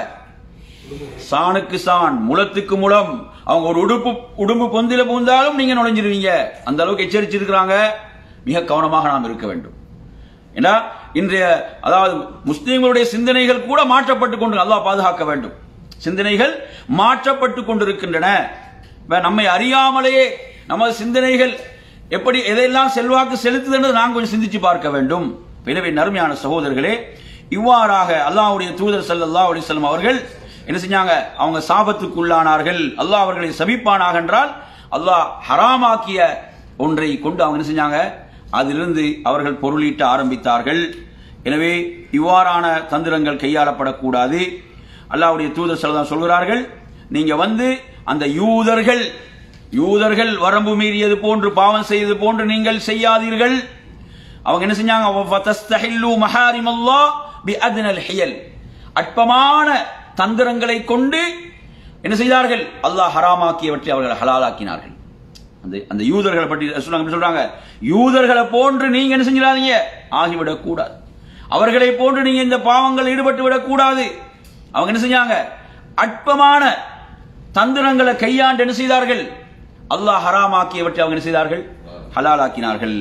சாணுக்கு சான் முளத்துக்கு முளம் அவங்க ஒரு உடுப்பு உடும்பு பொந்தில பூந்தாலும் நீங்க நுழைஞ்சிருவீங்க அந்த அளவுக்கு எச்சரிச்சிருக்கிறாங்க மிக கவனமாக நாம் இருக்க வேண்டும் ஏன்னா இன்றைய அதாவது முஸ்லிம்களுடைய சிந்தனைகள் கூட மாற்றப்பட்டு கொண்டு அல்லாஹ் பாதுகாக்க வேண்டும் சிந்தனைகள் மாற்றப்பட்டு கொண்டிருக்கின்றன இப்ப நம்மை அறியாமலேயே நமது சிந்தனைகள் எப்படி எதையெல்லாம் செல்வாக்கு செலுத்துதுன்னு நாம் கொஞ்சம் சிந்திச்சு பார்க்க வேண்டும் எனவே நறுமையான சகோதரர்களே இவ்வாறாக அல்லாஹ்வுடைய தூதர் ஸல்லல்லாஹு அலைஹி வஸல்லம் அவர்கள் என்ன செஞ்சாங்க அவங்க சாபத்துக்குள்ளானார்கள் அல்லாஹ் அவர்களை சபிப்பானாக என்றால் அல்லாஹ் ஹராமாக்கிய ஒன்றை கொண்டு அவங்க என்ன செஞ்சாங்க அதிலிருந்து அவர்கள் பொருளீட்ட ஆரம்பித்தார்கள் எனவே இவ்வாறான தந்திரங்கள் கையாளப்படக்கூடாது அல்லாஹ்வுடைய தூதர் ஸல்லல்லாஹு சொல்கிறார்கள் நீங்க வந்து அந்த யூதர்கள் யூதர்கள் வரம்பு மீறியது போன்று பாவம் செய்தது போன்று நீங்கள் செய்யாதீர்கள் அவங்க என்ன செஞ்சாங்க "வதஸ்தஹில்லு மஹாரிமல்லாஹ் பிஅத்னல் ஹியல்." அற்பமான தந்திரங்களை கொண்டு என்ன செய்தார்கள் அல்லாஹ் ஹராமாக்கியவற்றை அவர்கள் ஹலாலாக்கினார்கள் அந்த அந்த யூதர்களை பற்றி சொல்றாங்க எப்படி சொல்றாங்க யூதர்களை போன்று நீங்க என்ன செஞ்சிடாதீங்க ஆகிவிடக் கூடாது அவர்களை போன்று நீங்க இந்த பாவங்கள் ஈடுபட்டு விடக் கூடாது அவங்க என்ன செஞ்சாங்க அற்பமான தந்திரங்களை கையாண்டு என்ன செய்தார்கள் அல்லாஹ் ஹராமாக்கியவற்றை அவங்க என்ன செய்தார்கள் ஹலாலாக்கினார்கள்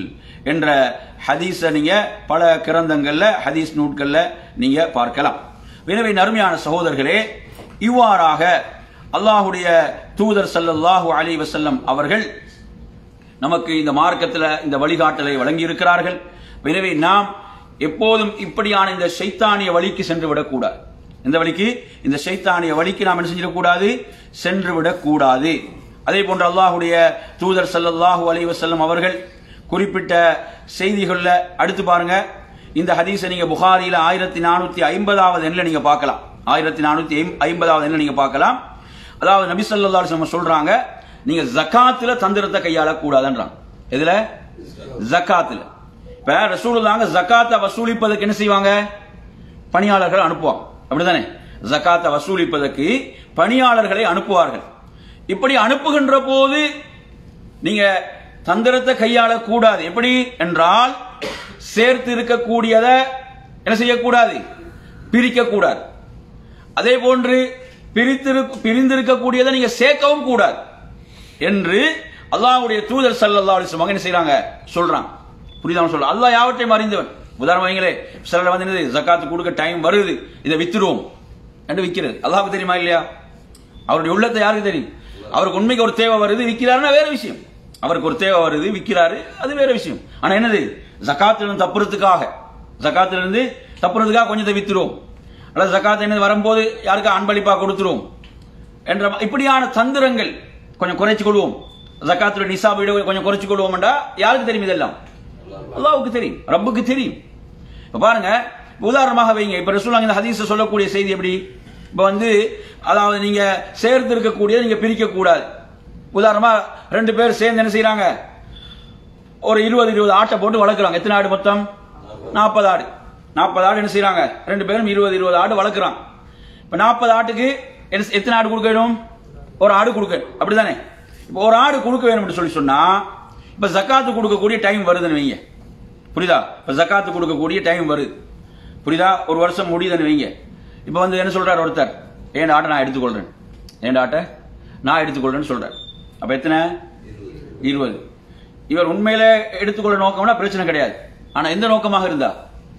என்ற ஹதீஸை நீங்க பல கிரந்தங்கள்ல ஹதீஸ் நூட்கள்ல நீங்க பார்க்கலாம் எனவே நறுமையான சகோதரர்களே இவ்வாறாக அல்லாஹுடைய தூதர் ஸல்லல்லாஹு அலைஹி வஸல்லம் அவர்கள் நமக்கு இந்த மார்க்கத்தில் இந்த வழிகாட்டலை வழங்கி இருக்கிறார்கள் எனவே நாம் எப்போதும் இப்படியான இந்த சைத்தானிய வழிக்கு சென்று விடக்கூடாது இந்த வழிக்கு இந்த சைத்தானிய வழிக்கு நாம் என்ன செஞ்சிடக்கூடாது சென்று விடக்கூடாது அதே போன்று அல்லாஹுடைய தூதர் ஸல்லல்லாஹு அலைஹி வஸல்லம் அவர்கள் குறிப்பிட்ட செய்திகள்ல அடுத்து பாருங்க இந்த ஹதீஸை நீங்க புகாரியில ஆயிரத்தி நானூத்தி ஐம்பதாவது எண்ணில் நீங்க பார்க்கலாம் ஆயிரத்தி நானூத்தி ஐம்பதாவது எண்ணில் நீங்க பார்க்கலாம் அதாவது நபி ஸல்லல்லாஹு அலைஹி வஸல்லம் சொல்றாங்க நீங்க ஜகாத்துல தந்திரத்தை கையாள கூடாதுன்றாங்க எதுல ஜகாத்துல இப்ப ரசூலுல்லாங்க ஜகாத்தை வசூலிப்பதற்கு என்ன செய்வாங்க பணியாளர்கள் அனுப்புவாங்க அப்படிதானே ஜகாத்தை வசூலிப்பதற்கு பணியாளர்களை அனுப்புவார்கள் இப்படி அனுப்புகின்ற போது நீங்க தந்திரத்தை கையாள கூடாது எப்படி என்றால் சேர்த்து இருக்கக்கூடியதை என்ன செய்யக்கூடாது பிரிக்க கூடாது அதே போன்று பிரித்திரு பிரிந்திருக்கக்கூடியதை நீங்க சேர்க்கவும் கூடாது என்று அல்லாஹ்வுடைய தூதர் ஸல்லல்லாஹு அலைஹி வஸல்லம் என்ன செய்றாங்க சொல்றாங்க புரியுதா சொல்ல அல்லாஹ் யாவற்றையும் அறிந்தவன் உதாரணம் வைங்களே சிலர் வந்து என்னது ஜக்காத்து கொடுக்க டைம் வருது இதை வித்துருவோம் என்று விக்கிறது அல்லாஹ்வுக்கு தெரியுமா இல்லையா அவருடைய உள்ளத்தை யாருக்கு தெரியும் அவருக்கு உண்மைக்கு ஒரு தேவை வருது விற்கிறாருன்னா வேற விஷயம் அவருக்கு ஒரு தேவை வருது விற்கிறாரு அது வேற விஷயம் ஆனா என்னது ஜக்காத்திலிருந்து தப்புறதுக்காக ஜக்காத்திலிருந்து தப்புறதுக்காக கொஞ்சத்தை வித்துருவோம் அல்லது ஜக்காத் என்னது வரும்போது யாருக்கா அன்பளிப்பா கொடுத்துருவோம் என்ற இப்படியான தந்திரங்கள் கொஞ்சம் குறைச்சு கொள்வோம் ஜக்காத்துடைய நிசாபை விட கொஞ்சம் குறைச்சு கொள்வோம்டா யாருக்கு தெரியும் இதெல்லாம் அல்லாவுக்கு தெரியும் ரப்புக்கு தெரியும் இப்ப பாருங்க இப்ப உதாரணமாக வைங்க இப்ப ரசூலுல்லாஹ் இந்த ஹதீஸ் சொல்லக்கூடிய செய்தி எப்படி இப்ப வந்து அதாவது நீங்க சேர்த்து இருக்கக்கூடியதை நீங்க பிரிக்க கூடாது உதாரணமா ரெண்டு பேர் சேர்ந்து என்ன செய்யறாங்க ஒரு இருபது இருபது ஆட்டை போட்டு வளர்க்குறாங்க எத்தனை ஆடு மொத்தம் நாற்பது ஆடு நாற்பது ஆடு என்ன செய்யறாங்க ரெண்டு பேரும் இருபது இருபது ஆடு வளர்க்குறாங்க இப்ப நாற்பது ஆட்டுக்கு என்ன- எத்தனை ஆடு கொடுக்க வேணும் ஒரு ஆடு கொடுக்க அப்படிதானே இப்போ ஒரு ஆடு கொடுக்க வேணும்னு சொல்லி சொன்னா இப்ப ஜக்காத்து கொடுக்கக்கூடிய டைம் வருதுன்னு வைங்க புரியுதா இப்ப ஜக்காத்து கொடுக்கக்கூடிய டைம் வருது புரியுதா ஒரு வருஷம் முடியுதுன்னு வைங்க இப்ப வந்து என்ன சொல்றாரு ஒருத்தர் ஏன் ஆட்டை நான் எடுத்துக்கொள்றேன் ஏன் ஆட்டை நான் எடுத்துக்கொள்றேன்னு சொல்றாரு அப்ப எத்தனை இருபது இவர் உண்மையில எடுத்துக்கொள்ள நோக்கம்னா பிரச்சனை கிடையாது ஆனா எந்த நோக்கமாக இருந்தா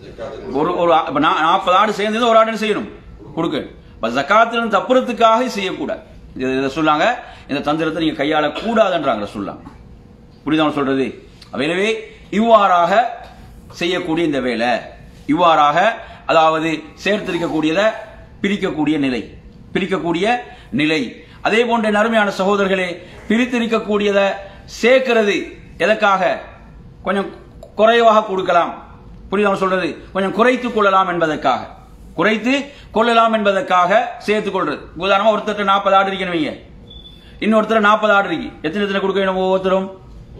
ஒரு ஒரு ஆ- இப்ப நா- நாற்பது ஆடு சேர்ந்தது ஒரு ஆடு என்ன செய்யணும் கொடுக்க இப்ப ஜக்காத்திலிருந்து தப்புறதுக்காக செய்யக்கூடாது இது இதை சொல்லாங்க இந்த தந்திரத்தை நீங்க கையாள கூடாதுன்றாங்க சொல்லாங்க புரியுதா சொல்றது அப்ப எனவே இவ்வாறாக செய்யக்கூடிய இந்த வேலை இவ்வாறாக அதாவது சேர்த்திருக்கக்கூடியதை பிரிக்கக்கூடிய நிலை பிரிக்கக்கூடிய நிலை அதே போன்ற நறுமையான சகோதரர்களே பிரித்திருக்கக்கூடியதை சேர்க்கிறது எதற்காக கொஞ்சம் குறைவாக கொடுக்கலாம் புரியுதா சொல்றது கொஞ்சம் குறைத்துக் கொள்ளலாம் என்பதற்காக குறைத்து கொள்ளலாம் என்பதற்காக சேர்த்துக் கொள்றது உதாரணமா ஒருத்தர் நாற்பது ஆடு இருக்கணும் வைங்க இன்னொருத்தர் நாற்பது ஆடு இருக்கு எத்தனை எத்தனை கொடுக்க வேணும் ஒவ்வொருத்தரும்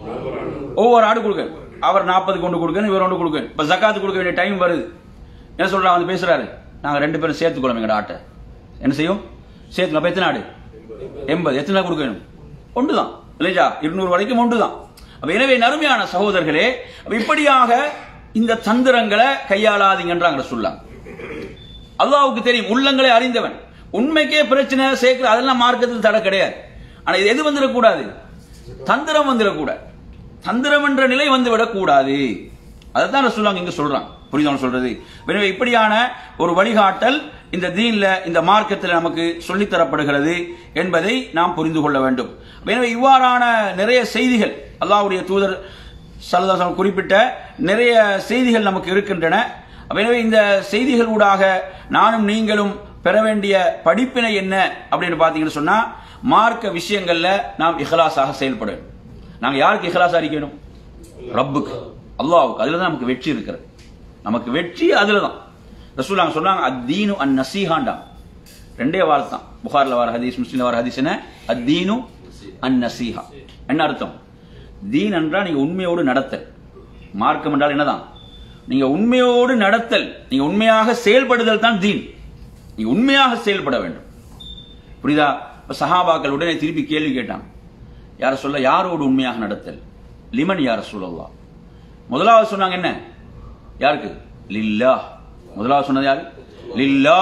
ஒவ்வொரு ஆடு கொடுக்க அவர் நாற்பது கொண்டு கொடுக்கணும் இவர் ஒன்று கொடுக்கணும் இப்ப ஜக்காத்து கொடுக்க வேண்டிய டைம் வருது என்ன சொல்றா வந்து பேசுறாரு நாங்க ரெண்டு பேரும் சேர்த்துக்கொள்ளும் எங்க ஆட்டை என்ன செய்யும் சேர்த்து அப்ப எத்தனை ஆடு எண்பது எத்தனை கொடுக்க வேணும் ஒன்று தான் இல்லையா இருநூறு வரைக்கும் ஒன்று தான் அப்ப எனவே நறுமையான சகோதரர்களே அப்ப இப்படியாக இந்த தந்திரங்களை கையாளாதீங்கன்றாங்க சொல்லாங்க அல்லாவுக்கு தெரியும் உள்ளங்களை அறிந்தவன் உண்மைக்கே பிரச்சனை சேர்க்கிற அதெல்லாம் மார்க்கத்தில் தடை கிடையாது ஆனா இது எது வந்துடக்கூடாது தந்திரம் வந்துடக்கூடாது தந்திரம் என்ற நிலை வந்து விடக்கூடாது அதைத்தான் ரசூலுல்லாஹ் இங்க சொல்றாங்க புரியுதா சொல்றது எனவே இப்படியான ஒரு வழிகாட்டல் இந்த தீன்ல இந்த மார்க்கத்தில் நமக்கு சொல்லித் தரப்படுகிறது என்பதை நாம் புரிந்து கொள்ள வேண்டும் எனவே இவ்வாறான நிறைய செய்திகள் அல்லாஹ்வுடைய தூதர் சல்லதாசம் குறிப்பிட்ட நிறைய செய்திகள் நமக்கு இருக்கின்றன எனவே இந்த செய்திகள் ஊடாக நானும் நீங்களும் பெற வேண்டிய படிப்பினை என்ன அப்படின்னு பார்த்தீங்கன்னு சொன்னா மார்க்க விஷயங்கள்ல நாம் இஹ்லாஸாக செயல்பட வேண்டும் நாங்க யாருக்கு இஹ்லாஸ் அறிக்கணும் ரப்புக்கு அல்லாஹ்வுக்கு அதுல தான் நமக்கு வெற்றி இருக்கிறது நமக்கு வெற்றி அதுல தான் ரசூலாங்க சொன்னாங்க அத்தீனு அன் நசீஹாண்டா ரெண்டே வார்த்தை தான் புகார்ல வர ஹதீஸ் முஸ்லீம்ல வர ஹதீஸ் என்ன அத்தீனு அன் நசீஹா என்ன அர்த்தம் தீன் என்றால் நீங்க உண்மையோடு நடத்தல் மார்க்கம் என்றால் என்னதான் நீங்க உண்மையோடு நடத்தல் நீங்க உண்மையாக செயல்படுதல் தான் தீன் நீங்க உண்மையாக செயல்பட வேண்டும் புரியுதா இப்ப சஹாபாக்கள் உடனே திருப்பி கேள்வி கேட்டாங்க யார சொல்ல யாரோடு உண்மையாக நடத்தல் லிமன் யார சொல்லலாம் முதலாவது சொன்னாங்க என்ன யாருக்கு லில்லா முதலாவது சொன்னது யாரு லில்லா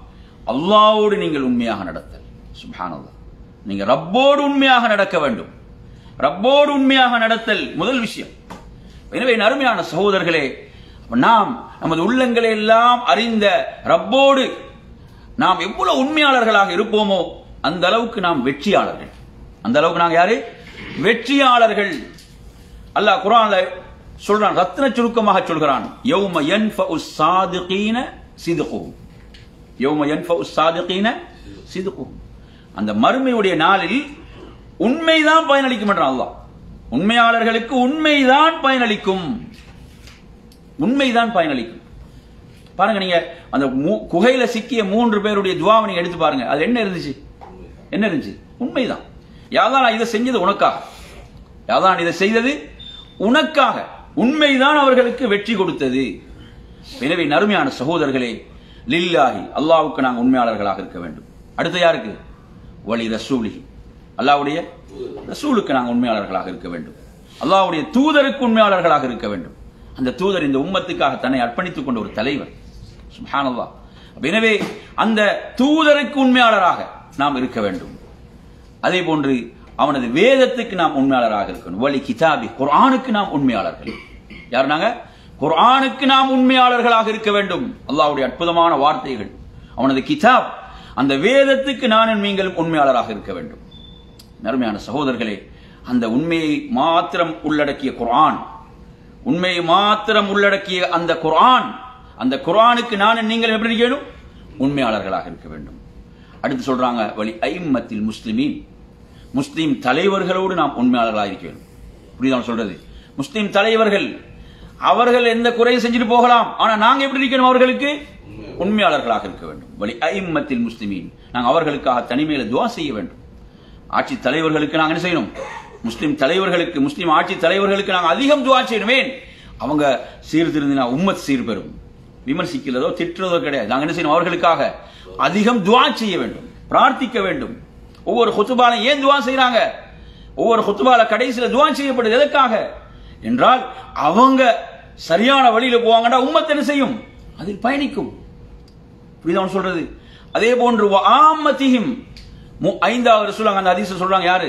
அல்லாவோடு நீங்கள் உண்மையாக நடத்தல் சுப்ஹானல்லாஹ் நீங்க ரப்போடு உண்மையாக நடக்க வேண்டும் ரப்போடு உண்மையாக நடத்தல் முதல் விஷயம் எனவே அருமையான சகோதரர்களே நாம் நமது உள்ளங்களை எல்லாம் அறிந்த ரப்போடு நாம் எவ்வளவு உண்மையாளர்களாக இருப்போமோ அந்த அளவுக்கு நாம் வெற்றியாளர்கள் அந்த அளவுக்கு நாங்க யாரு வெற்றியாளர்கள் அல்லாஹ் குர்ஆன்ல சொல்றான் ரத்ன சுருக்கமாக சொல்கிறான் யௌம யன்ஃபஉ ஸாதிகீன சிதுகுஹும் யௌம யன்ஃபஉ ஸாதிகீன சிதுகுஹும் அந்த மறுமையுடைய நாளில் உண்மைதான் பயனளிக்கும் என்றான் அல்லாஹ் உண்மையாளர்களுக்கு உண்மைதான் பயனளிக்கும் உண்மைதான் பயனளிக்கும் பாருங்க நீங்க அந்த மூ- குகையில சிக்கிய மூன்று பேருடைய துவாவை நீங்க எடுத்து பாருங்க அது என்ன இருந்துச்சு என்ன இருந்துச்சு உண்மைதான் யாதான் நான் இதை செஞ்சது உனக்காக யாதான் நான் இதை செய்தது உனக்காக உண்மைதான் அவர்களுக்கு வெற்றி கொடுத்தது எனவே நறுமையான சகோதரர்களே லில்லாஹி அல்லாஹ்வுக்கு நாங்கள் உண்மையாளர்களாக இருக்க வேண்டும் அடுத்து யாருக்கு வழி ரசூலி அல்லாஹ்வுடைய ரசூலுக்கு நாங்கள் உண்மையாளர்களாக இருக்க வேண்டும் அல்லாஹ்வுடைய தூதருக்கு உண்மையாளர்களாக இருக்க வேண்டும் அந்த தூதர் இந்த உம்மத்துக்காக தன்னை அர்ப்பணித்துக் கொண்ட ஒரு தலைவர் சுப்ஹானல்லாஹ் அப்ப எனவே அந்த தூதருக்கு உண்மையாளராக நாம் இருக்க வேண்டும் அதே போன்று அவனது வேதத்துக்கு நாம் உண்மையாளராக இருக்கணும் வழி கிதாபி குர்ஆனுக்கு நாம் உண்மையாளர்கள் யார் நாங்க குர்ஆனுக்கு நாம் உண்மையாளர்களாக இருக்க வேண்டும் அல்லாஹ்வுடைய அற்புதமான வார்த்தைகள் அவனது கிதாப் அந்த வேதத்துக்கு நானும் நீங்களும் உண்மையாளராக இருக்க வேண்டும் நறுமையான சகோதரர்களே அந்த உண்மையை மாத்திரம் உள்ளடக்கிய குர்ஆன் உண்மையை மாத்திரம் உள்ளடக்கிய அந்த குர்ஆன் அந்த குர்ஆனுக்கு நானும் நீங்கள் எப்படி இருக்கணும் உண்மையாளர்களாக இருக்க வேண்டும் அடுத்து சொல்றாங்க வழி ஐம்மத்தில் முஸ்லிமீன் முஸ்லிம் தலைவர்களோடு நாம் உண்மையாளர்களாக இருக்க வேண்டும் புரியுதா நான் சொல்றது முஸ்லிம் தலைவர்கள் அவர்கள் எந்த குறையும் செஞ்சுட்டு போகலாம் ஆனா நாங்க எப்படி இருக்கணும் அவர்களுக்கு உண்மையாளர்களாக இருக்க வேண்டும் வழி ஐம்மத்தில் முஸ்லிமீன் நாங்கள் அவர்களுக்காக தனிமையில துவா செய்ய வேண்டும் ஆட்சி தலைவர்களுக்கு நாங்க என்ன செய்யணும் முஸ்லிம் தலைவர்களுக்கு முஸ்லிம் ஆட்சி தலைவர்களுக்கு நாங்க அதிகம் துவா செய்யணும் ஏன் அவங்க சீர்திருந்தினா உம்மத் சீர்பெறும் விமர்சிக்கிறதோ திட்டுறதோ கிடையாது நாங்க என்ன செய்யணும் அவர்களுக்காக அதிகம் துவா செய்ய வேண்டும் பிரார்த்திக்க வேண்டும் ஒவ்வொரு ஹுத்துபால ஏன் துவா செய்யறாங்க ஒவ்வொரு ஹுத்துபால கடைசியில துவா செய்யப்படுது எதற்காக என்றால் அவங்க சரியான வழியில போவாங்கன்னா உம்மத் என்ன செய்யும் அதில் பயணிக்கும் புரியுதா அவன் சொல்றது அதே போன்று ஆமதிஹிம் ஐந்தாவது சொல்லுவாங்க அந்த அதிசயம் சொல்றாங்க யாரு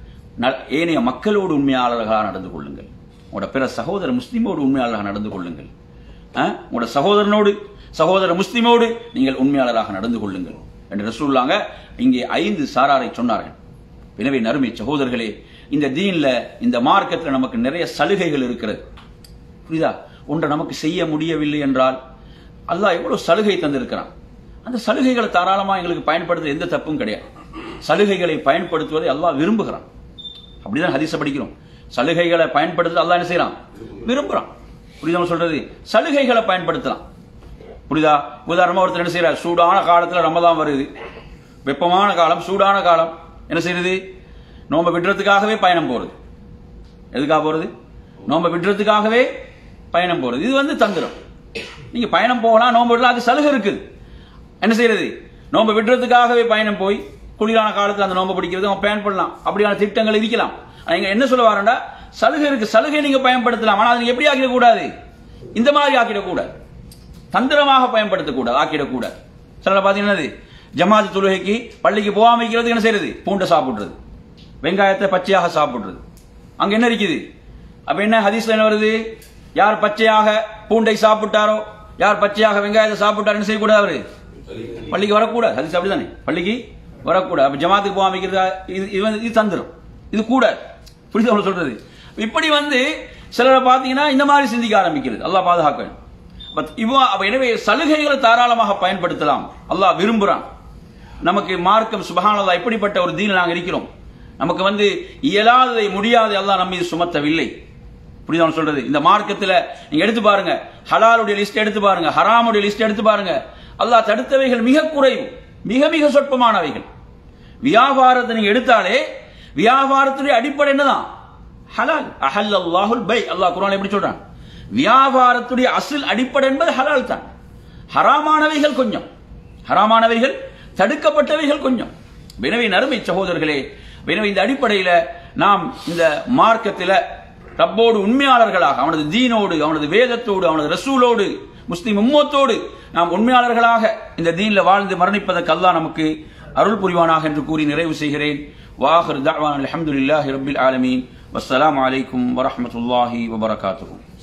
ந- ஏனைய மக்களோடு உண்மையாளர்களாக நடந்து கொள்ளுங்கள் உங்களோட பிற சகோதர முஸ்லிமோடு உண்மையாளராக நடந்து கொள்ளுங்கள் ஆ? உங்களோட சகோதரனோடு சகோதர முஸ்லிமோடு நீங்கள் உண்மையாளராக நடந்து கொள்ளுங்கள் என்று ரசூலுல்லாங்க இங்கே ஐந்து சாராரை சொன்னார்கள் எனவே நறுமை சகோதரர்களே இந்த தீன்ல இந்த மார்க்கத்தில் நமக்கு நிறைய சலுகைகள் இருக்கிறது புரியுதா ஒன்றை நமக்கு செய்ய முடியவில்லை என்றால் அல்லாஹ் எவ்வளவு சலுகை தந்திருக்கிறான் அந்த சலுகைகளை தாராளமா எங்களுக்கு பயன்படுத்த எந்த தப்பும் கிடையாது சலுகைகளை பயன்படுத்துவதை அல்லாஹ் விரும்புகிறான் அப்படிதான் ஹதீஸை படிக்கிறோம் சலுகைகளை பயன்படுத்த அல்லாஹ் என்ன செய்யறான் விரும்புறான் புரியுதா நான் சொல்றது சலுகைகளை பயன்படுத்தலாம் புரியுதா உதாரணமா ஒருத்தர் என்ன செய்யறார் சூடான காலத்துல ரமதான் வருது வெப்பமான காலம் சூடான காலம் என்ன செய்யறது நோம்ப விடுறதுக்காகவே பயணம் போறது எதுக்காக போறது நோம்ப விடுறதுக்காகவே பயணம் போறது இது வந்து தந்திரம் நீங்க பயணம் போகலாம் நோம்பு விடலாம் அது சலுகை இருக்குது என்ன செய்யறது நோம்பு விடுறதுக்காகவே பயணம் போய் குளிரான காலத்துல அந்த நோம்பு பிடிக்கிறது அவன் பயன் பண்ணலாம் அப்படியான திட்டங்கள் இருக்கலாம் ஆனா இங்க என்ன சொல்ல வரேன்டா சலுகை இருக்கு சலுகை நீங்க பயன்படுத்தலாம் ஆனா அதை எப்படி ஆக்கிடக்கூடாது இந்த மாதிரி ஆக்கிடக்கூடாது தந்திரமாக பயன்படுத்தக்கூடாது ஆக்கிடக்கூடாது சில பாத்தீங்கன்னா என்னது? ஜமாத் தொழுகைக்கு பள்ளிக்கு போகாம வைக்கிறதுக்கு என்ன செய்யறது பூண்டை சாப்பிடுறது வெங்காயத்தை பச்சையாக சாப்பிடுறது அங்க என்ன இருக்குது அப்ப என்ன ஹதீஸ்ல என்ன வருது யார் பச்சையாக பூண்டை சாப்பிட்டாரோ யார் பச்சையாக வெங்காயத்தை சாப்பிட்டாரோ என்ன செய்யக்கூடாது அவரு பள்ளிக்கு வரக்கூடாது ஹதீஸ் அப்படிதானே பள்ளிக்கு வரக்கூடாது அப்ப ஜமாத்துக்கு போகாம வைக்கிறது இது இது வந்து இது தந்திரம் இது கூடாது புரியுது அவங்க சொல்றது இப்படி வந்து சிலரை பாத்தீங்கன்னா இந்த மாதிரி சிந்திக்க ஆரம்பிக்கிறது அல்லாஹ் பாதுகாக்க வேண்டும். பட் இவ்வா அப்ப எனவே சலுகைகளை தாராளமாக பயன்படுத்தலாம் அல்லாஹ் விரும்புறான் நமக்கு மார்க்கம் சுபஹானல்லாஹ் இப்படிப்பட்ட ஒரு தீனில் நாங்கள் இருக்கிறோம் நமக்கு வந்து இயலாததை முடியாததை அல்லாஹ் நம்ம மீது சுமத்தவில்லை புரியுதா நான் சொல்றது இந்த மார்க்கத்துல நீங்க எடுத்து பாருங்க ஹலாலுடைய லிஸ்ட் எடுத்து பாருங்க ஹராமுடைய லிஸ்ட் எடுத்து பாருங்க அல்லாஹ் தடுத்தவைகள் மிக குறைவு மிக மிக சொற்பமானவைகள் வியாபாரத்தை நீங்க எடுத்தாலே வியாபாரத்துடைய அடிப்படை என்னதான் ஹலால் அஹல் அல்லாஹுல் பை அல்லாஹ் குர்ஆன்ல எப்படி சொல்றான் வியாபாரத்துடைய அசில் அடிப்படை என்பது ஹலால் தான் ஹராமானவைகள் கொஞ்சம் ஹராமானவைகள் தடுக்கப்பட்டவைகள் கொஞ்சம் எனவே நறுமை சகோதரர்களே எனவே இந்த அடிப்படையில நாம் இந்த மார்க்கத்தில் ரப்போடு உண்மையாளர்களாக அவனது தீனோடு அவனது வேதத்தோடு அவனது ரசூலோடு முஸ்லிம் உம்மத்தோடு நாம் உண்மையாளர்களாக இந்த தீன்ல வாழ்ந்து மரணிப்பதற்கு அல்லாஹ் நமக்கு அருள் புரிவானாக என்று கூறி நிறைவு செய்கிறேன் வாஹர் தஅவான் அல்ஹம்துலில்லாஹி ரப்பில் ஆலமீன் வஸ்ஸலாமு அலைக்கும் வரஹ்மத்துல்லாஹி வபரகாத்துஹு